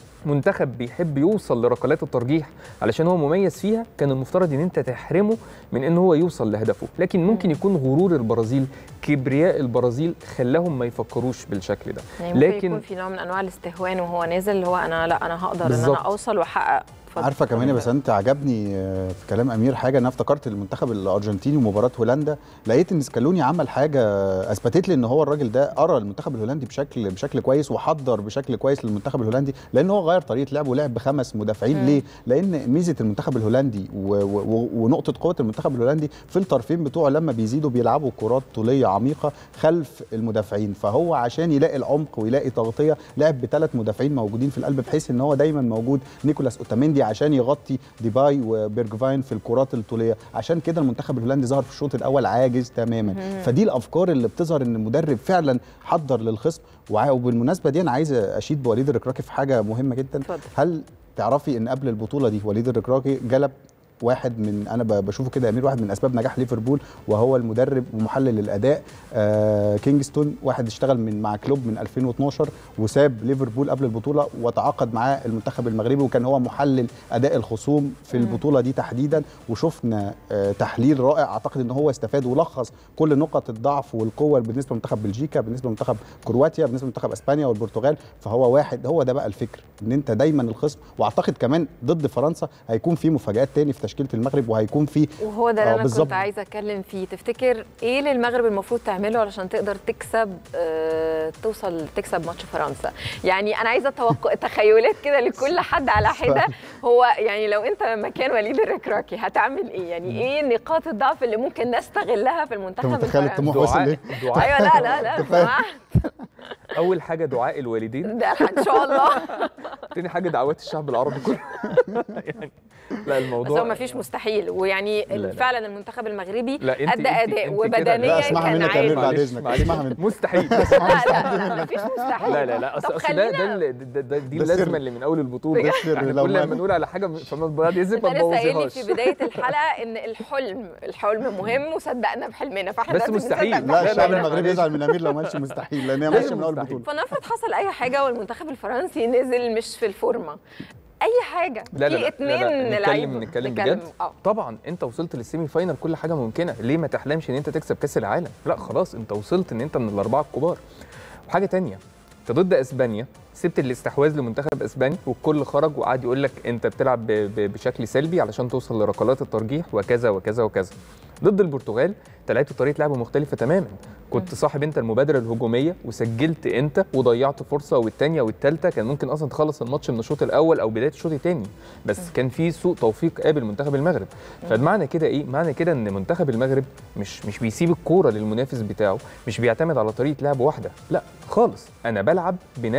Speaker 5: منتخب بيحب يوصل لركلات الترجيح علشان هو مميز فيها كان المفترض ان انت تحرمه من ان هو يوصل لهدفه لكن ممكن يكون غرور البرازيل كبرياء البرازيل خلاهم ما يفكروش بالشكل ده
Speaker 1: يعني ممكن
Speaker 5: لكن-
Speaker 1: يكون في نوع من انواع الاستهوان وهو نازل اللي هو انا لا انا هقدر ان
Speaker 5: بالظبط.
Speaker 1: انا اوصل واحقق اتفضل.
Speaker 6: عارفه كمان يا بسنت عجبني آه، في كلام امير حاجه انا افتكرت المنتخب الارجنتيني ومباراه هولندا لقيت ان سكالوني عمل حاجه اثبتت لي ان هو الراجل ده قرا المنتخب الهولندي بشكل بشكل كويس وحضر بشكل كويس للمنتخب الهولندي لان هو غير طريقه لعبه ولعب بخمس مدافعين ليه؟ لان ميزه المنتخب الهولندي و و و ونقطه قوه المنتخب الهولندي في الطرفين بتوعه لما بيزيدوا بيلعبوا كرات طوليه عميقه خلف المدافعين فهو عشان يلاقي العمق ويلاقي تغطيه لعب بثلاث مدافعين موجودين في القلب بحيث ان هو دايما موجود نيكولاس اوتاميندي عشان يغطي ديباي وبيرجفاين في الكرات الطوليه عشان كده المنتخب الهولندي ظهر في الشوط الاول عاجز تماما فدي الافكار اللي بتظهر ان المدرب فعلا حضر للخصم وع- وبالمناسبه دي انا عايز اشيد بوليد الركراكي في حاجه مهمه جدا
Speaker 1: اتفضل.
Speaker 6: هل تعرفي ان قبل البطوله دي وليد الركراكي جلب واحد من انا ب- بشوفه كده يا امير واحد من اسباب نجاح ليفربول وهو المدرب ومحلل الاداء آه كينجستون واحد اشتغل من مع كلوب من 2012 وساب ليفربول قبل البطوله وتعاقد معاه المنتخب المغربي وكان هو محلل اداء الخصوم في البطوله دي تحديدا وشفنا آه تحليل رائع اعتقد ان هو استفاد ولخص كل نقط الضعف والقوه بالنسبه لمنتخب بلجيكا بالنسبه لمنتخب كرواتيا بالنسبه لمنتخب اسبانيا والبرتغال فهو واحد هو ده بقى الفكر ان انت دايما الخصم واعتقد كمان ضد فرنسا هيكون في مفاجات تاني في تشكيله المغرب وهيكون في
Speaker 1: وهو ده اللي
Speaker 6: آه،
Speaker 1: انا
Speaker 6: بالظبط.
Speaker 1: كنت عايزه اتكلم فيه تفتكر ايه اللي المغرب المفروض تعمله علشان تقدر تكسب آه توصل تكسب ماتش فرنسا يعني انا عايزه توقع تخيلات كده لكل حد على حده هو يعني لو انت مكان وليد الركراكي هتعمل ايه يعني ايه نقاط الضعف اللي ممكن نستغلها في
Speaker 6: انت
Speaker 1: المنتخب
Speaker 6: متخيل
Speaker 1: الفرنسي
Speaker 6: الطموح وصل
Speaker 5: دعاء
Speaker 6: ليه؟
Speaker 5: دعاء
Speaker 1: ايوه لا لا لا
Speaker 6: تخيل.
Speaker 1: سمعت.
Speaker 5: اول حاجه دعاء الوالدين
Speaker 1: ده ان شاء الله
Speaker 5: تاني حاجه دعوات الشعب العربي كله يعني لا
Speaker 1: بس
Speaker 5: الموضوع
Speaker 1: هو ما فيش مستحيل ويعني
Speaker 5: لا.
Speaker 1: فعلا المنتخب المغربي
Speaker 5: لا، انت-
Speaker 1: ادى
Speaker 5: انت-
Speaker 1: اداء
Speaker 5: انت كده-
Speaker 1: وبدنيا
Speaker 6: لا اسمعها
Speaker 1: كان
Speaker 6: منك يا امير
Speaker 1: عادي
Speaker 6: بعد
Speaker 5: معلش،
Speaker 6: اذنك
Speaker 5: معلش.
Speaker 6: اسمعها منك
Speaker 5: مستحيل
Speaker 1: لا لا لا مفيش مستحيل
Speaker 5: لا لا لا
Speaker 1: طب
Speaker 5: اصل أصل ده ده
Speaker 1: خلينا
Speaker 5: ال- ده- ده- دي
Speaker 6: ده السر.
Speaker 5: اللازمه اللي من اول البطوله
Speaker 6: ده السر
Speaker 5: احنا
Speaker 6: لو
Speaker 5: كل
Speaker 6: ما-
Speaker 5: لما نقول على حاجه فما بعد اذنك
Speaker 1: انت
Speaker 5: ما
Speaker 1: لسه قايل لي
Speaker 5: تبوظيهاش
Speaker 1: في بدايه الحلقه ان الحلم الحلم مهم وصدقنا بحلمنا فاحنا
Speaker 5: بس
Speaker 1: لازم
Speaker 5: مستحيل.
Speaker 1: نصدق
Speaker 6: لا
Speaker 5: لا،
Speaker 6: الشعب
Speaker 5: لا،
Speaker 6: المغربي
Speaker 5: معلش.
Speaker 6: يزعل من امير لو ما قالش مستحيل لان هي
Speaker 5: أيوة
Speaker 6: ماشيه من اول
Speaker 5: مستحيل.
Speaker 6: البطوله
Speaker 1: فنفرض حصل اي حاجه والمنتخب الفرنسي نزل مش في الفورمه اي حاجه
Speaker 5: لا لا
Speaker 1: في
Speaker 5: لا
Speaker 1: اتنين
Speaker 5: لا لا
Speaker 1: لعيب
Speaker 5: نتكلم نتكلم بجد
Speaker 1: اه
Speaker 5: طبعا انت وصلت للسيمي فاينل كل حاجه ممكنه ليه ما تحلمش ان انت تكسب كاس العالم لا خلاص انت وصلت ان انت من الاربعه الكبار وحاجه تانية انت ضد اسبانيا سبت الاستحواذ لمنتخب اسبانيا والكل خرج وقعد يقول لك انت بتلعب ب- ب- بشكل سلبي علشان توصل لركلات الترجيح وكذا وكذا وكذا ضد البرتغال انت لعبت طريقه لعب مختلفه تماما كنت صاحب انت المبادره الهجوميه وسجلت انت وضيعت فرصه والثانيه والثالثه كان ممكن اصلا تخلص الماتش من الشوط الاول او بدايه الشوط الثاني بس كان في سوء توفيق قابل منتخب المغرب فمعنى كده ايه معنى كده ان منتخب المغرب مش مش بيسيب الكوره للمنافس بتاعه مش بيعتمد على طريقه لعب واحده لا خالص انا بلعب بناء على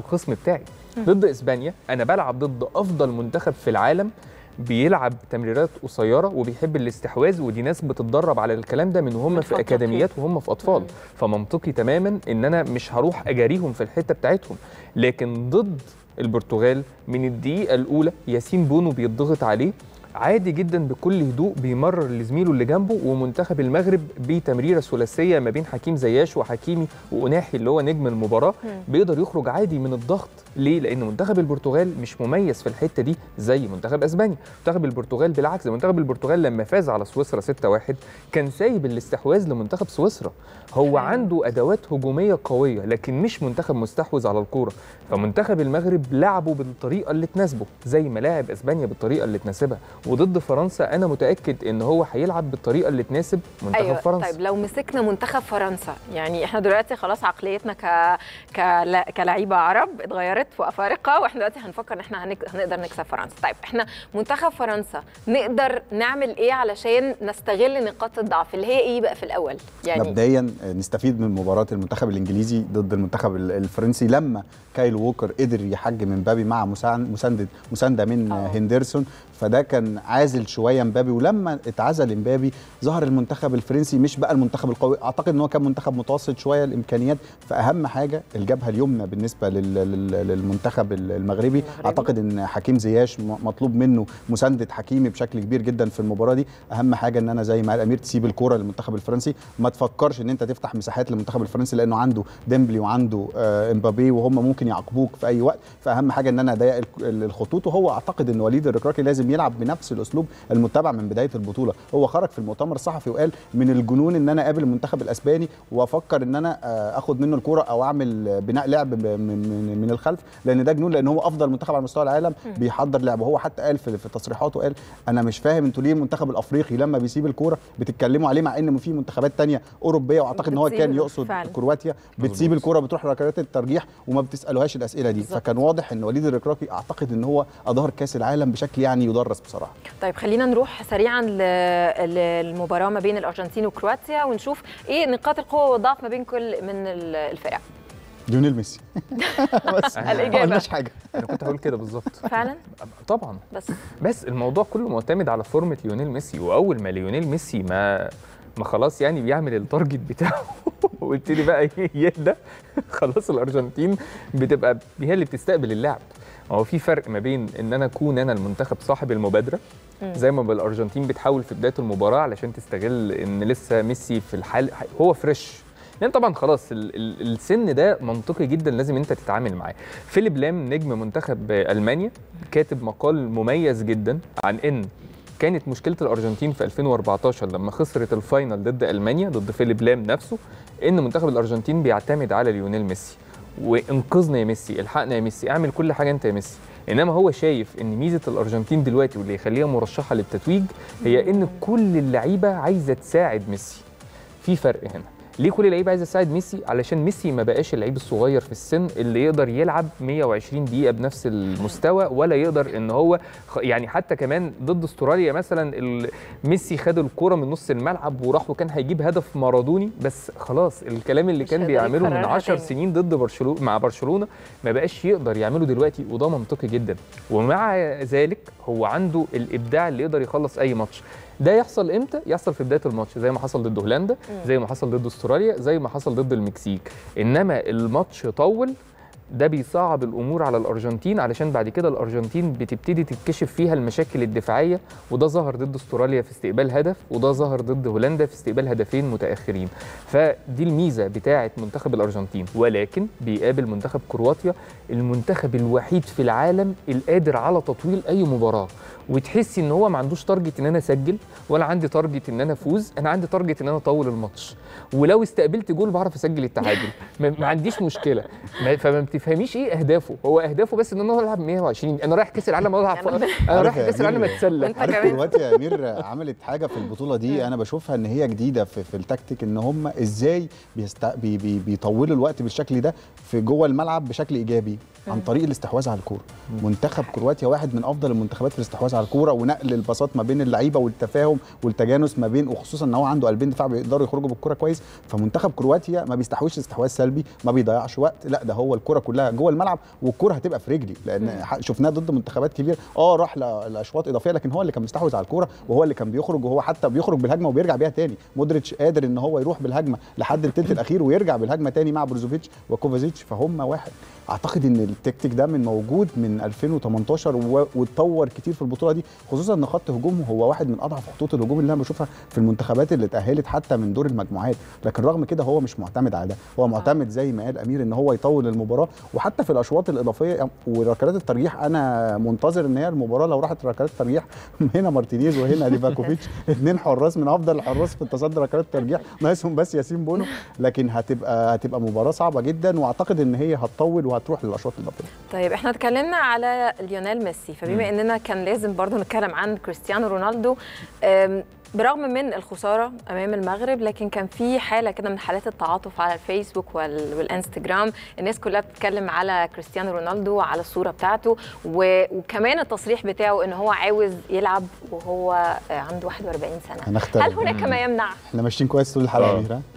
Speaker 5: الخصم بتاعي ضد اسبانيا انا بلعب ضد افضل منتخب في العالم بيلعب تمريرات قصيره وبيحب الاستحواذ ودي ناس بتتدرب على الكلام ده من وهم
Speaker 1: من
Speaker 5: في
Speaker 1: فترة
Speaker 5: اكاديميات وهم في اطفال
Speaker 1: مم.
Speaker 5: فمنطقي تماما ان انا مش هروح اجاريهم في الحته بتاعتهم لكن ضد البرتغال من الدقيقه الاولى ياسين بونو بيضغط عليه عادي جدا بكل هدوء بيمرر لزميله اللي جنبه ومنتخب المغرب بتمريره ثلاثيه ما بين حكيم زياش وحكيمي واناحي اللي هو نجم المباراه بيقدر يخرج عادي من الضغط ليه لان منتخب البرتغال مش مميز في الحته دي زي منتخب اسبانيا منتخب البرتغال بالعكس منتخب البرتغال لما فاز على سويسرا 6-1 كان سايب الاستحواذ لمنتخب سويسرا هو عنده ادوات هجوميه قويه لكن مش منتخب مستحوذ على الكوره فمنتخب المغرب لعبه بالطريقه اللي تناسبه زي ما لاعب اسبانيا بالطريقه اللي تناسبها وضد فرنسا انا متاكد ان هو هيلعب بالطريقه اللي تناسب منتخب
Speaker 1: ايوه
Speaker 5: فرنسا
Speaker 1: طيب لو مسكنا منتخب فرنسا يعني احنا دلوقتي خلاص عقليتنا ك كلا- كلعيبه عرب اتغيرت وافارقه واحنا دلوقتي هنفكر ان احنا هنك... هنقدر نكسب فرنسا طيب احنا منتخب فرنسا نقدر نعمل ايه علشان نستغل نقاط الضعف اللي هي ايه بقى في الاول يعني
Speaker 6: مبدئيا نستفيد من مباراه المنتخب الانجليزي ضد المنتخب ال- الفرنسي لما كايل ووكر قدر يحجم مبابي مع مساعد- مسانده مسانده من
Speaker 1: آه.
Speaker 6: هندرسون فده كان عازل شويه مبابي ولما اتعزل مبابي ظهر المنتخب الفرنسي مش بقى المنتخب القوي اعتقد ان هو كان منتخب متوسط شويه الامكانيات فاهم حاجه الجبهه اليمنى بالنسبه لل- لل- للمنتخب المغربي
Speaker 1: المغربي.
Speaker 6: اعتقد ان حكيم زياش م- مطلوب منه مسانده حكيمي بشكل كبير جدا في المباراه دي اهم حاجه ان انا زي ما قال امير تسيب الكوره للمنتخب الفرنسي ما تفكرش ان انت تفتح مساحات للمنتخب الفرنسي لانه عنده ديمبلي وعنده آه، امبابي وهم ممكن يعاقبوك في اي وقت فاهم حاجه ان انا اضيق الك- الخطوط وهو اعتقد ان وليد الركراكي لازم يلعب بنفس الاسلوب المتبع من بدايه البطوله هو خرج في المؤتمر الصحفي وقال من الجنون ان انا اقابل المنتخب الاسباني وافكر ان انا آه، اخد منه الكوره او اعمل آه، بناء لعب ب- من, من, من الخلف لان ده جنون لان هو افضل منتخب على مستوى العالم بيحضر لعب وهو حتى قال في, في تصريحاته قال انا مش فاهم انتوا ليه المنتخب الافريقي لما بيسيب الكوره بتتكلموا عليه مع ان في منتخبات تانية اوروبيه واعتقد ان هو
Speaker 1: بتسيب
Speaker 6: كان يقصد
Speaker 1: فعلا.
Speaker 6: كرواتيا بتسيب الكوره بتروح ركلات الترجيح وما بتسالوهاش الاسئله دي
Speaker 1: بالظبط.
Speaker 6: فكان واضح ان وليد الركراكي اعتقد ان هو ادار كاس العالم بشكل يعني يدرس بصراحه
Speaker 1: طيب خلينا نروح سريعا ل- للمباراه ما بين الارجنتين وكرواتيا ونشوف ايه نقاط القوه والضعف ما بين كل من ال- الفرق
Speaker 6: ليونيل ميسي بس ما
Speaker 1: الإجابة.
Speaker 6: قلناش حاجه
Speaker 5: انا كنت هقول كده بالظبط
Speaker 1: فعلا
Speaker 5: طبعا
Speaker 1: بس
Speaker 5: بس الموضوع كله معتمد على فورمه ليونيل ميسي واول ما ليونيل ميسي ما ما خلاص يعني بيعمل التارجت بتاعه ويبتدي بقى يهدى خلاص الارجنتين بتبقى هي اللي بتستقبل اللعب هو في فرق ما بين ان انا اكون انا المنتخب صاحب المبادره زي ما الارجنتين بتحاول في بدايه المباراه علشان تستغل ان لسه ميسي في الحال هو فريش لان طبعا خلاص ال ال السن ده منطقي جدا لازم انت تتعامل معاه فيليب لام نجم منتخب المانيا كاتب مقال مميز جدا عن ان كانت مشكله الارجنتين في 2014 لما خسرت الفاينل ضد المانيا ضد فيليب لام نفسه ان منتخب الارجنتين بيعتمد على ليونيل ميسي وانقذنا يا ميسي الحقنا يا ميسي اعمل كل حاجه انت يا ميسي انما هو شايف ان ميزه الارجنتين دلوقتي واللي يخليها مرشحه للتتويج هي ان كل اللعيبه عايزه تساعد ميسي في فرق هنا ليه كل اللعيبه عايزه تساعد ميسي علشان ميسي ما بقاش اللعيب الصغير في السن اللي يقدر يلعب 120 دقيقه بنفس المستوى ولا يقدر ان هو خ- يعني حتى كمان ضد استراليا مثلا ال- ميسي خد الكره من نص الملعب وراح وكان هيجيب هدف مارادوني بس خلاص الكلام اللي
Speaker 1: مش
Speaker 5: كان
Speaker 1: هيقدر
Speaker 5: بيعمله من
Speaker 1: يكررها
Speaker 5: 10
Speaker 1: تاني.
Speaker 5: سنين ضد برشلونه مع برشلونه ما بقاش يقدر يعمله دلوقتي وده منطقي جدا ومع ذلك هو عنده الابداع اللي يقدر يخلص اي ماتش ده يحصل امتى يحصل في بدايه الماتش زي ما حصل ضد هولندا زي ما حصل ضد استراليا زي ما حصل ضد المكسيك انما الماتش طول ده بيصعب الامور على الارجنتين علشان بعد كده الارجنتين بتبتدي تتكشف فيها المشاكل الدفاعيه وده ظهر ضد استراليا في استقبال هدف وده ظهر ضد هولندا في استقبال هدفين متاخرين فدي الميزه بتاعه منتخب الارجنتين ولكن بيقابل منتخب كرواتيا المنتخب الوحيد في العالم القادر على تطويل اي مباراه وتحسي ان هو ما عندوش تارجت ان انا اسجل ولا عندي تارجت ان انا افوز انا عندي تارجت ان انا اطول الماتش ولو استقبلت جول بعرف اسجل التعادل ما, ما عنديش مشكله ما فما بتفهميش ايه اهدافه هو اهدافه بس ان انا العب 120 انا رايح كاس العالم العب ف- انا رايح
Speaker 6: عارف يا
Speaker 5: كاس العالم
Speaker 6: أمير-
Speaker 5: اتسلى
Speaker 1: وانت
Speaker 6: عارف
Speaker 1: كمان
Speaker 6: كرواتيا يا امير عملت حاجه في البطوله دي انا بشوفها ان هي جديده في, في التكتيك ان هم ازاي بيست... بي... بي... بيطولوا الوقت بالشكل ده في جوه الملعب بشكل ايجابي عن طريق الاستحواذ على الكوره منتخب كرواتيا واحد من افضل المنتخبات في الاستحواذ على الكوره ونقل الباصات ما بين اللعيبه والتفاهم والتجانس ما بين وخصوصا ان هو عنده قلبين دفاع بيقدروا يخرجوا بالكوره كويس فمنتخب كرواتيا ما بيستحوذش استحواذ سلبي ما بيضيعش وقت لا ده هو الكوره كلها جوه الملعب والكوره هتبقى في رجلي لان ح- شفناه ضد منتخبات كبيره اه راح ل- لاشواط اضافيه لكن هو اللي كان مستحوذ على الكوره وهو اللي كان بيخرج وهو حتى بيخرج بالهجمه وبيرجع بيها تاني مودريتش قادر ان هو يروح بالهجمه لحد الثلث الاخير ويرجع بالهجمه تاني مع بروزوفيتش وكوفازيتش فهم واحد اعتقد ان التكتيك ده من موجود من 2018 و- واتطور كتير في البطوله دي خصوصا ان خط هجومه هو واحد من اضعف خطوط الهجوم اللي انا بشوفها في المنتخبات اللي اتاهلت حتى من دور المجموعات لكن رغم كده هو مش معتمد على ده هو معتمد زي ما قال امير ان هو يطول المباراه وحتى في الاشواط الاضافيه وركلات الترجيح انا منتظر ان هي المباراه لو راحت ركلات الترجيح هنا مارتينيز وهنا ليفاكوفيتش اثنين حراس من افضل الحراس في التصدي ركلات الترجيح ناقصهم بس ياسين بونو لكن هتبقى هتبقى مباراه صعبه جدا واعتقد ان هي هتطول وهتروح للاشواط الاضافيه
Speaker 1: طيب احنا اتكلمنا على ليونيل ميسي فبما اننا كان لازم برضو نتكلم عن كريستيانو رونالدو أم، برغم من الخساره امام المغرب لكن كان في حاله كده من حالات التعاطف على الفيسبوك وال- والانستجرام الناس كلها بتتكلم على كريستيانو رونالدو على الصوره بتاعته و... وكمان التصريح بتاعه ان هو عاوز يلعب وهو آه، عنده 41 سنه
Speaker 6: هنختلف.
Speaker 1: هل هناك ما يمنع
Speaker 6: احنا ماشيين كويس طول الحلقه
Speaker 5: آه.
Speaker 6: امير ها؟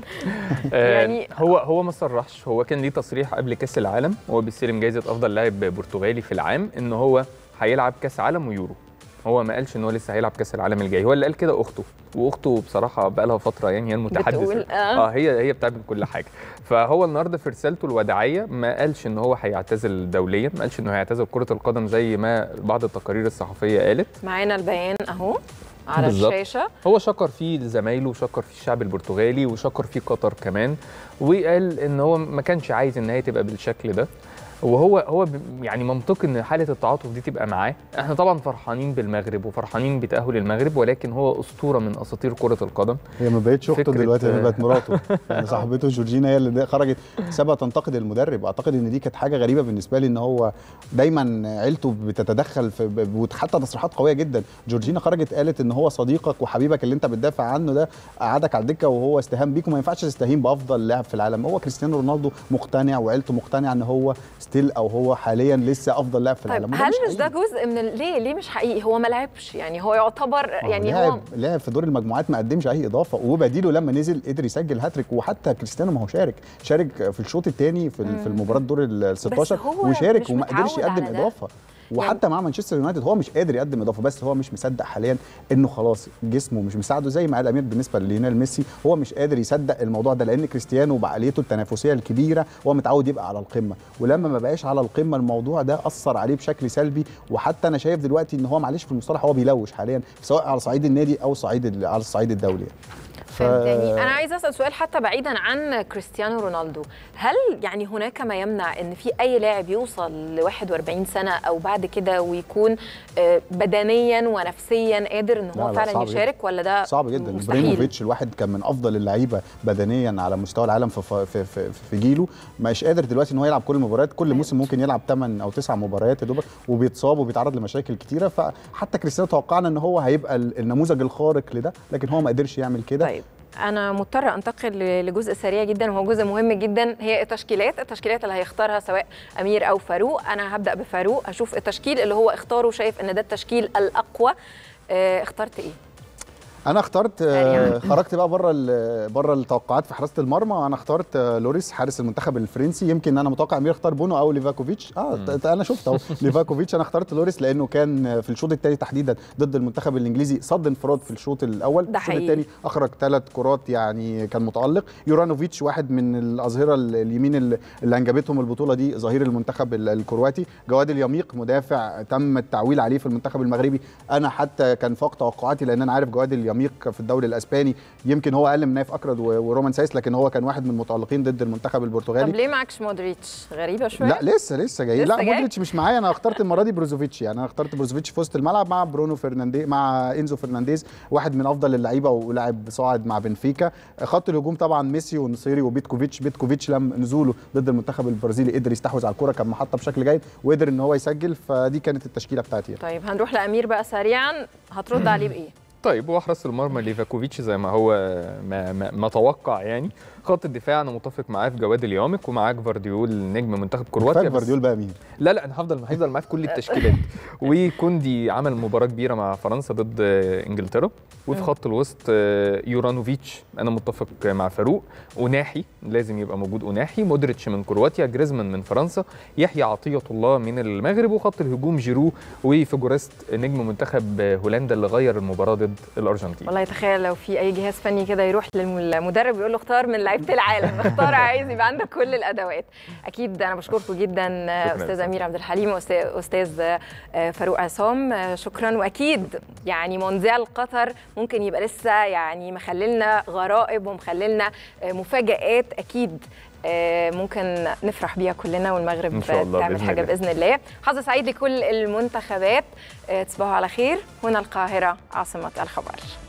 Speaker 5: يعني
Speaker 1: يعني-
Speaker 5: هو هو ما صرحش هو كان ليه تصريح قبل كاس العالم هو بيستلم جائزه افضل لاعب برتغالي في العام ان هو هيلعب كاس عالم ويورو هو ما قالش ان هو لسه هيلعب كاس العالم الجاي هو اللي قال كده اخته واخته بصراحه بقى لها فتره يعني هي المتحدثه
Speaker 1: بتقول آه.
Speaker 5: اه هي هي بتعمل كل حاجه فهو النهارده في رسالته الوداعيه ما قالش ان هو هيعتزل دوليا ما قالش انه هيعتزل كره القدم زي ما بعض التقارير الصحفيه قالت
Speaker 1: معانا البيان اهو على
Speaker 5: بالظبط.
Speaker 1: الشاشه
Speaker 5: هو شكر فيه زمايله وشكر فيه الشعب البرتغالي وشكر فيه قطر كمان وقال ان هو ما كانش عايز ان هي تبقى بالشكل ده وهو هو ب- يعني منطقي ان حاله التعاطف دي تبقى معاه احنا طبعا فرحانين بالمغرب وفرحانين بتاهل المغرب ولكن هو اسطوره من اساطير كره القدم
Speaker 6: هي ما بقتش اخته
Speaker 5: فكرة-
Speaker 6: دلوقتي هي بقت مراته يعني صاحبته جورجينا هي اللي خرجت سابها تنتقد المدرب اعتقد ان دي كانت حاجه غريبه بالنسبه لي ان هو دايما عيلته بتتدخل في ب- وحتى تصريحات قويه جدا جورجينا خرجت قالت ان هو صديقك وحبيبك اللي انت بتدافع عنه ده قعدك على الدكه وهو استهان بيك وما ينفعش تستهين بافضل لاعب في العالم هو كريستيانو رونالدو مقتنع وعيلته مقتنعه ان هو ستيل او هو حاليا لسه افضل لاعب في
Speaker 1: طيب
Speaker 6: العالم وده
Speaker 1: هل مش ده
Speaker 6: حقيقي.
Speaker 1: جزء من ال- ليه ليه مش حقيقي هو ما لعبش يعني هو يعتبر
Speaker 6: ما هو
Speaker 1: يعني هو
Speaker 6: لاعب لاعب في دور المجموعات ما قدمش اي اضافه وبديله لما نزل قدر يسجل هاتريك وحتى كريستيانو ما هو شارك شارك في الشوط الثاني في ال- في المباراه الدور ال 16
Speaker 1: هو
Speaker 6: وشارك
Speaker 1: مش
Speaker 6: وما قدرش
Speaker 1: متعود
Speaker 6: يقدم
Speaker 1: على ده.
Speaker 6: اضافه وحتى مع مانشستر يونايتد هو مش قادر يقدم اضافه بس هو مش مصدق حاليا انه خلاص جسمه مش مساعده زي ما قال امير بالنسبه لليونيل ميسي هو مش قادر يصدق الموضوع ده لان كريستيانو بعقليته التنافسيه الكبيره هو متعود يبقى على القمه ولما ما بقاش على القمه الموضوع ده اثر عليه بشكل سلبي وحتى انا شايف دلوقتي ان هو معلش في المصطلح هو بيلوش حاليا سواء على صعيد النادي او صعيد ال- على الصعيد الدولي ف-
Speaker 1: فهمتني انا عايزه اسال سؤال حتى بعيدا عن كريستيانو رونالدو هل يعني هناك ما يمنع ان في اي لاعب يوصل ل 41 سنه او بعد كده ويكون آه، بدنيا ونفسيا قادر ان
Speaker 6: لا،
Speaker 1: هو
Speaker 6: لا،
Speaker 1: فعلا
Speaker 6: صعب جداً.
Speaker 1: يشارك ولا ده
Speaker 6: صعب جدا
Speaker 1: مستحيل؟
Speaker 6: ابراهيموفيتش الواحد كان من افضل اللعيبه بدنيا على مستوى العالم في في في, في جيله مش قادر دلوقتي ان هو يلعب كل المباريات كل موسم ممكن يلعب 8 او 9 مباريات يا دوبك وبيتصاب وبيتعرض لمشاكل كتيره فحتى كريستيانو توقعنا ان هو هيبقى ال- النموذج الخارق لده لكن هو ما قدرش يعمل كده
Speaker 1: طيب انا مضطره انتقل ل- لجزء سريع جدا وهو جزء مهم جدا هي التشكيلات التشكيلات اللي هيختارها سواء امير او فاروق انا هبدا بفاروق اشوف التشكيل اللي هو اختاره شايف ان ده التشكيل الاقوى آه، اخترت ايه
Speaker 6: انا اخترت آه، خرجت بقى بره ال- بره التوقعات في حراسه المرمى انا اخترت آه، لوريس حارس المنتخب الفرنسي يمكن انا متوقع امير اختار بونو او ليفاكوفيتش اه ت- ت- انا شفت اهو ليفاكوفيتش انا اخترت لوريس لانه كان في الشوط الثاني تحديدا ضد المنتخب الانجليزي صد انفراد في الشوط الاول
Speaker 1: ده
Speaker 6: الشوط
Speaker 1: حقيقي.
Speaker 6: الثاني اخرج ثلاث كرات يعني كان متالق يورانوفيتش واحد من الاظهره ال- اليمين اللي اللي انجبتهم البطوله دي ظهير المنتخب ال- الكرواتي جواد اليميق مدافع تم التعويل عليه في المنتخب المغربي انا حتى كان فوق توقعاتي لان انا عارف جواد اليميق في الدوري الاسباني يمكن هو اقل من نايف اكرد و- ورومان سايس لكن هو كان واحد من المتالقين ضد المنتخب
Speaker 1: طب
Speaker 6: البرتغالي
Speaker 1: ليه معكش مودريتش غريبه شويه
Speaker 6: لا لسه لسه جاي
Speaker 1: لسه
Speaker 6: لا
Speaker 1: جاي؟
Speaker 6: مودريتش مش معايا انا اخترت المره دي بروزوفيتش يعني انا اخترت بروزوفيتش في وسط الملعب مع برونو فرنانديز مع انزو فرنانديز واحد من افضل اللعيبه ولاعب صاعد مع بنفيكا خط الهجوم طبعا ميسي ونصيري وبيتكوفيتش بيتكوفيتش لما نزوله ضد المنتخب البرازيلي قدر يستحوذ على الكوره كان محطه بشكل جيد وقدر ان هو يسجل فدي كانت التشكيله بتاعتي يعني.
Speaker 1: طيب هنروح لامير بقى سريعا هترد عليه بايه
Speaker 5: طيب هو حرس المرمى ليفاكوفيتش زي ما هو ما, ما, ما توقع يعني خط الدفاع انا متفق معاه في جواد اليومك ومعاك فارديول نجم منتخب كرواتيا
Speaker 6: كفايه
Speaker 5: بس-
Speaker 6: فارديول بقى مين
Speaker 5: لا لا انا هفضل هيفضل معاه في كل التشكيلات وكوندي عمل مباراه كبيره مع فرنسا ضد انجلترا وفي
Speaker 1: مم.
Speaker 5: خط الوسط آه، يورانوفيتش انا متفق مع فاروق وناحي لازم يبقى موجود وناحي مودريتش من كرواتيا جريزمان من فرنسا يحيى عطيه الله من المغرب وخط الهجوم جيرو وفيجوريست نجم منتخب هولندا اللي غير المباراه ضد الارجنتين
Speaker 1: والله تخيل لو في اي جهاز فني كده يروح للمدرب يقول له اختار من لعيبه العالم اختار عايز يبقى عندك كل الادوات اكيد انا بشكركم جدا
Speaker 5: شكراً
Speaker 1: استاذ
Speaker 5: يا
Speaker 1: امير عبد الحليم وأستاذ- استاذ فاروق عصام شكرا واكيد يعني مونديال قطر ممكن يبقى لسه يعني مخللنا غرائب ومخللنا مفاجآت اكيد آه، ممكن نفرح بيها كلنا والمغرب
Speaker 5: إن شاء الله
Speaker 1: تعمل
Speaker 5: بإذن
Speaker 1: حاجه
Speaker 5: الله.
Speaker 1: باذن الله حظ سعيد لكل المنتخبات آه، تصبحوا على خير هنا القاهره عاصمه الخبر